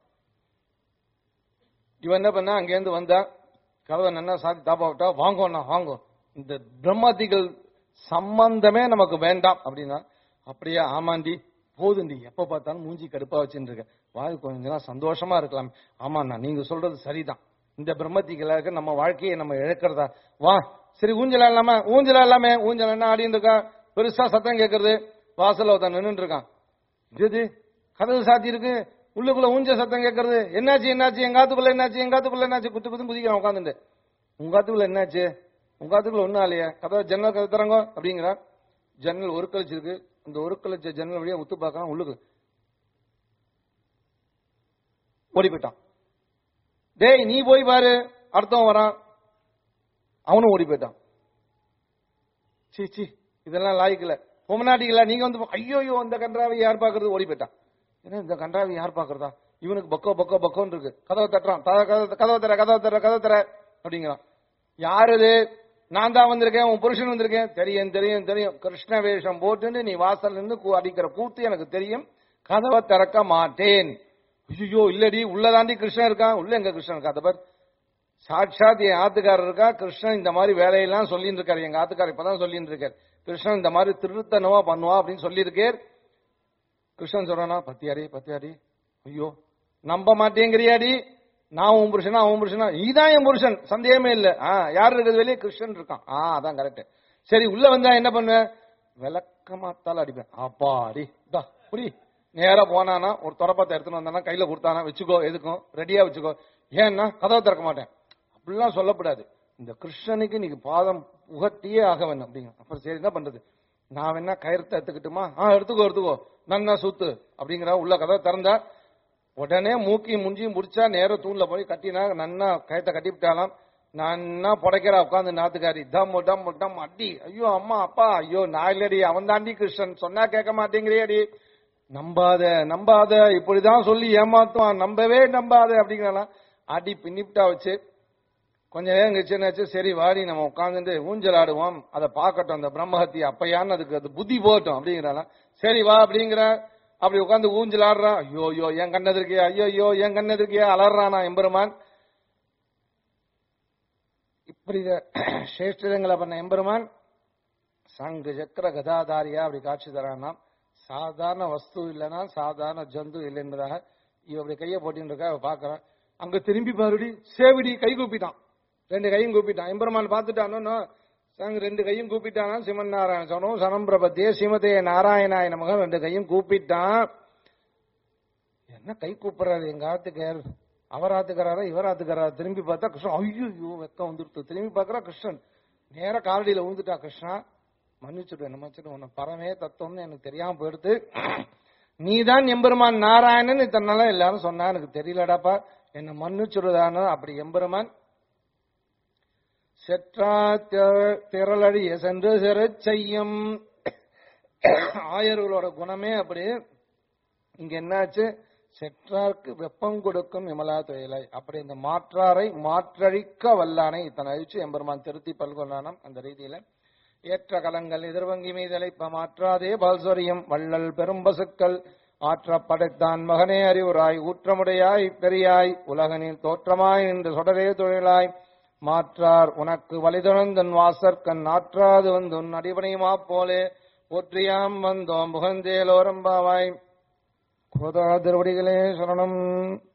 இவன் என்ன பண்ணா அங்கேருந்து வந்தான் கதவை நன்னா சாத்தி தாப்பா விட்டா வாங்கோண்ணா வாங்கோ இந்த பிரம்மதிகள் சம்பந்தமே நமக்கு வேண்டாம் அப்படின்னா அப்படியே ஆமாண்டி போதுண்டி எப்ப பார்த்தாலும் மூஞ்சி கடுப்பா வச்சுட்டு இருக்க வாழ் கொஞ்ச நேரம் சந்தோஷமா இருக்கலாம் ஆமாண்ணா நீங்க சொல்றது சரிதான் இந்த பிரம்மத்திகளாக நம்ம வாழ்க்கையை நம்ம இழக்கிறதா வா சரி ஊஞ்சலா இல்லாம ஊஞ்சலா இல்லாம ஊஞ்சல் என்ன ஆடிட்டு இருக்கா பெருசா சத்தம் கேட்கறது வாசல்ல ஒருத்தன் நின்னுட்டு இருக்கான் இது கதவு சாத்தி இருக்கு உள்ளுக்குள்ள ஊஞ்ச சத்தம் கேட்கறது என்னாச்சு என்னாச்சு எங்க ஆத்துக்குள்ள என்னாச்சு எங்க ஆத்துக்குள்ள என்னாச்சு குத்து குத்து குதிக்கிறான் உட்காந்துட்டு உங்க ஆத்துக்குள்ள என்னாச்சு உங்க ஆத்துக்குள்ள ஒண்ணும் இல்லையா கதவை ஜன்னல் கதை தரங்க அப்படிங்கிறான் ஜன்னல் ஒரு கழிச்சிருக்கு இந்த ஒரு கழிச்ச ஜன்னல் வழியா உத்து பார்க்கறான் உள்ளுக்கு ஓடி போயிட்டான் டேய் நீ போய் பாரு அடுத்தவன் வரான் அவனும் ஓடி போயிட்டான் சீ சீ இதெல்லாம் லாய்க்கல பொம்மநாட்டிகளா நீங்க வந்து ஐயோ ஐயோ இந்த கன்றாவை யார் பாக்குறது ஓடி போயிட்டான் ஏன்னா இந்த கன்றாவை யார் பாக்குறதா இவனுக்கு பக்கோ பக்கோ பக்கோன்னு இருக்கு கதவை தட்டுறான் த- கதவை கதவை தர கதவை தர கதவை தர அப்படிங்கிறான் யாரு இது நான் தான் வந்திருக்கேன் உன் புருஷன் வந்திருக்கேன் தெரியும் தெரியும் தெரியும் கிருஷ்ண வேஷம் போட்டுன்னு நீ வாசல் இருந்து கூ- அடிக்கிற கூத்து எனக்கு தெரியும் கதவை திறக்க மாட்டேன் ஐயோ இல்லடி உள்ளதாண்டி கிருஷ்ணன் இருக்கான் உள்ள எங்க கிருஷ்ணன் இருக்கா அதை பார் சாட்சாத் என் ஆத்துக்காரர் இருக்கா கிருஷ்ணன் இந்த மாதிரி வேலையெல்லாம் சொல்லிட்டு இருக்காரு எங்க ஆத்துக்காரர் இப்பதான் சொல்லிட்டு இருக்காரு கிருஷ்ணன் இந்த மாதிரி திருத்தனவா பண்ணுவா அப்படின்னு சொல்லியிருக்கேர் கிருஷ்ணன் சொல்றானா பத்தியாடி பத்தியாடி ஐயோ நம்ப மாட்டேங்கிறியாடி நான் உன் புருஷனா உன் புருஷனா நீதான் என் புருஷன் சந்தேகமே இல்ல ஆ யார் இருக்கிறது வெளியே கிருஷ்ணன் இருக்கான் ஆ அதான் கரெக்ட் சரி உள்ள வந்தா என்ன பண்ணுவேன் விளக்கமாத்தால அடிப்பேன் அப்பாடி தா புரி நேரா போனானா ஒரு தொடப்பத்தை எடுத்துன்னு வந்தானா கையில கொடுத்தானா வச்சுக்கோ எதுக்கும் ரெடியா வச்சுக்கோ ஏன்னா கதவை திறக்க மாட்டேன் அப்படிலாம் சொல்லக்கூடாது இந்த கிருஷ்ணனுக்கு நீங்க பாதம் உகத்தியே ஆக வேணும் அப்படிங்க அப்புறம் சரி என்ன பண்றது நான் வேணா கயிறத்தை எடுத்துக்கிட்டுமா ஆ எடுத்துக்கோ எடுத்துக்கோ நன்னா சுத்து அப்படிங்கிற உள்ள கதவை திறந்தா உடனே மூக்கியும் முஞ்சியும் முடிச்சா நேர தூண்ல போய் கட்டினா நன்னா கயத்தை கட்டிவிட்டாலாம் நன்னா புடைக்கிறா உட்காந்து நாத்துக்காரி டம் டம் டம் அடி ஐயோ அம்மா அப்பா ஐயோ நான் இல்லடி அவன் தாண்டி கிருஷ்ணன் சொன்னா கேட்க மாட்டேங்கிறியடி நம்பாத நம்பாத இப்படிதான் சொல்லி ஏமாத்துவான் நம்பவே நம்பாத அப்படிங்கிறாலாம் அடி பின்னிப்டா வச்சு கொஞ்ச நேரம் கழிச்சு என்னாச்சு சரி வாடி நம்ம உட்காந்துட்டு ஊஞ்சல் ஆடுவோம் அதை பார்க்கட்டும் அந்த பிரம்மஹத்தி அப்பயான்னு அதுக்கு அது புத்தி போகட்டும் அப்படிங்கிறாலாம் சரி வா அப்படிங்கிற அப்படி உட்காந்து ஊஞ்சல் ஆடுறான் ஐயோ ஐயோ என் கண்ணது இருக்கியா ஐயோ ஐயோ என் கண்ணது இருக்கியா அலறானா எம்பெருமான் இப்படி சேஷ்டிதங்களை பண்ண எம்பெருமான் சங்கு சக்கர கதாதாரியா அப்படி காட்சி தரானா சாதாரண வஸ்து இல்லைன்னா சாதாரண ஜந்து இல்லை என்பதாக இவ அப்படி கையை போட்டின்னு இருக்கா அவ பாக்குறான் அங்க திரும்பி பாருடி சேவிடி கை கூப்பிட்டான் ரெண்டு கையும் கூப்பிட்டான் எம்பெருமான் பார்த்துட்டானோ அங்க ரெண்டு கையும் கூப்பிட்டானா சிவன் நாராயண சொன்னோம் சனம்பிரபத்திய சிமதே நாராயணாய நமக ரெண்டு கையும் கூப்பிட்டான் என்ன கை கூப்பிடுறாரு எங்க ஆத்துக்கார் அவர் ஆத்துக்கிறாரா இவர் ஆத்துக்கிறாரா திரும்பி பார்த்தா கிருஷ்ணன் ஐயோ வெக்கம் வந்துருத்து திரும்பி பார்க்கறா கிருஷ்ணன் நேர காலடியில விழுந்துட்டா கிருஷ்ணா மன்னிச்சுடு என்ன மன்னிச்சுடு உன்னை பரமே தத்துவம்னு எனக்கு தெரியாம போயிடுது நீதான் எம்பெருமான் நாராயணன் இத்தனை நாளா எல்லாரும் சொன்னா எனக்கு தெரியலடாப்பா என்ன மன்னிச்சுடுதானோ அப்படி எம்பெருமான் செற்றா திர- திரளடிய சென்று சிறச் செய்யும் ஆயர்களோட குணமே அப்படி இங்க என்னாச்சு செற்றார்க்கு வெப்பம் கொடுக்கும் விமலா தொழிலை அப்படி இந்த மாற்றாரை மாற்றழிக்க வல்லானை இத்தனை அழிச்சு எம்பெருமான் திருத்தி பல்கொள்ளானம் அந்த ரீதியில ஏற்ற கலங்கள் எதிர்வங்கி மீதலைப்ப மாற்றாதே பால்சொரியும் வள்ளல் பெரும்பசுக்கள் ஆற்ற படைத்தான் மகனே அறிவுராய் ஊற்றமுடையாய் பெரியாய் உலகனில் தோற்றமாய் நின்று சொடரே தொழிலாய் மாற்றார் உனக்கு வலிதுணர்ந்தன் வாசற்கண் ஆற்றாது வந்துன் அடிபணியுமா போலே போற்றியாம் வந்தோம் புகந்தேலோரம்பாவாய் கோதா திருவடிகளே சரணம்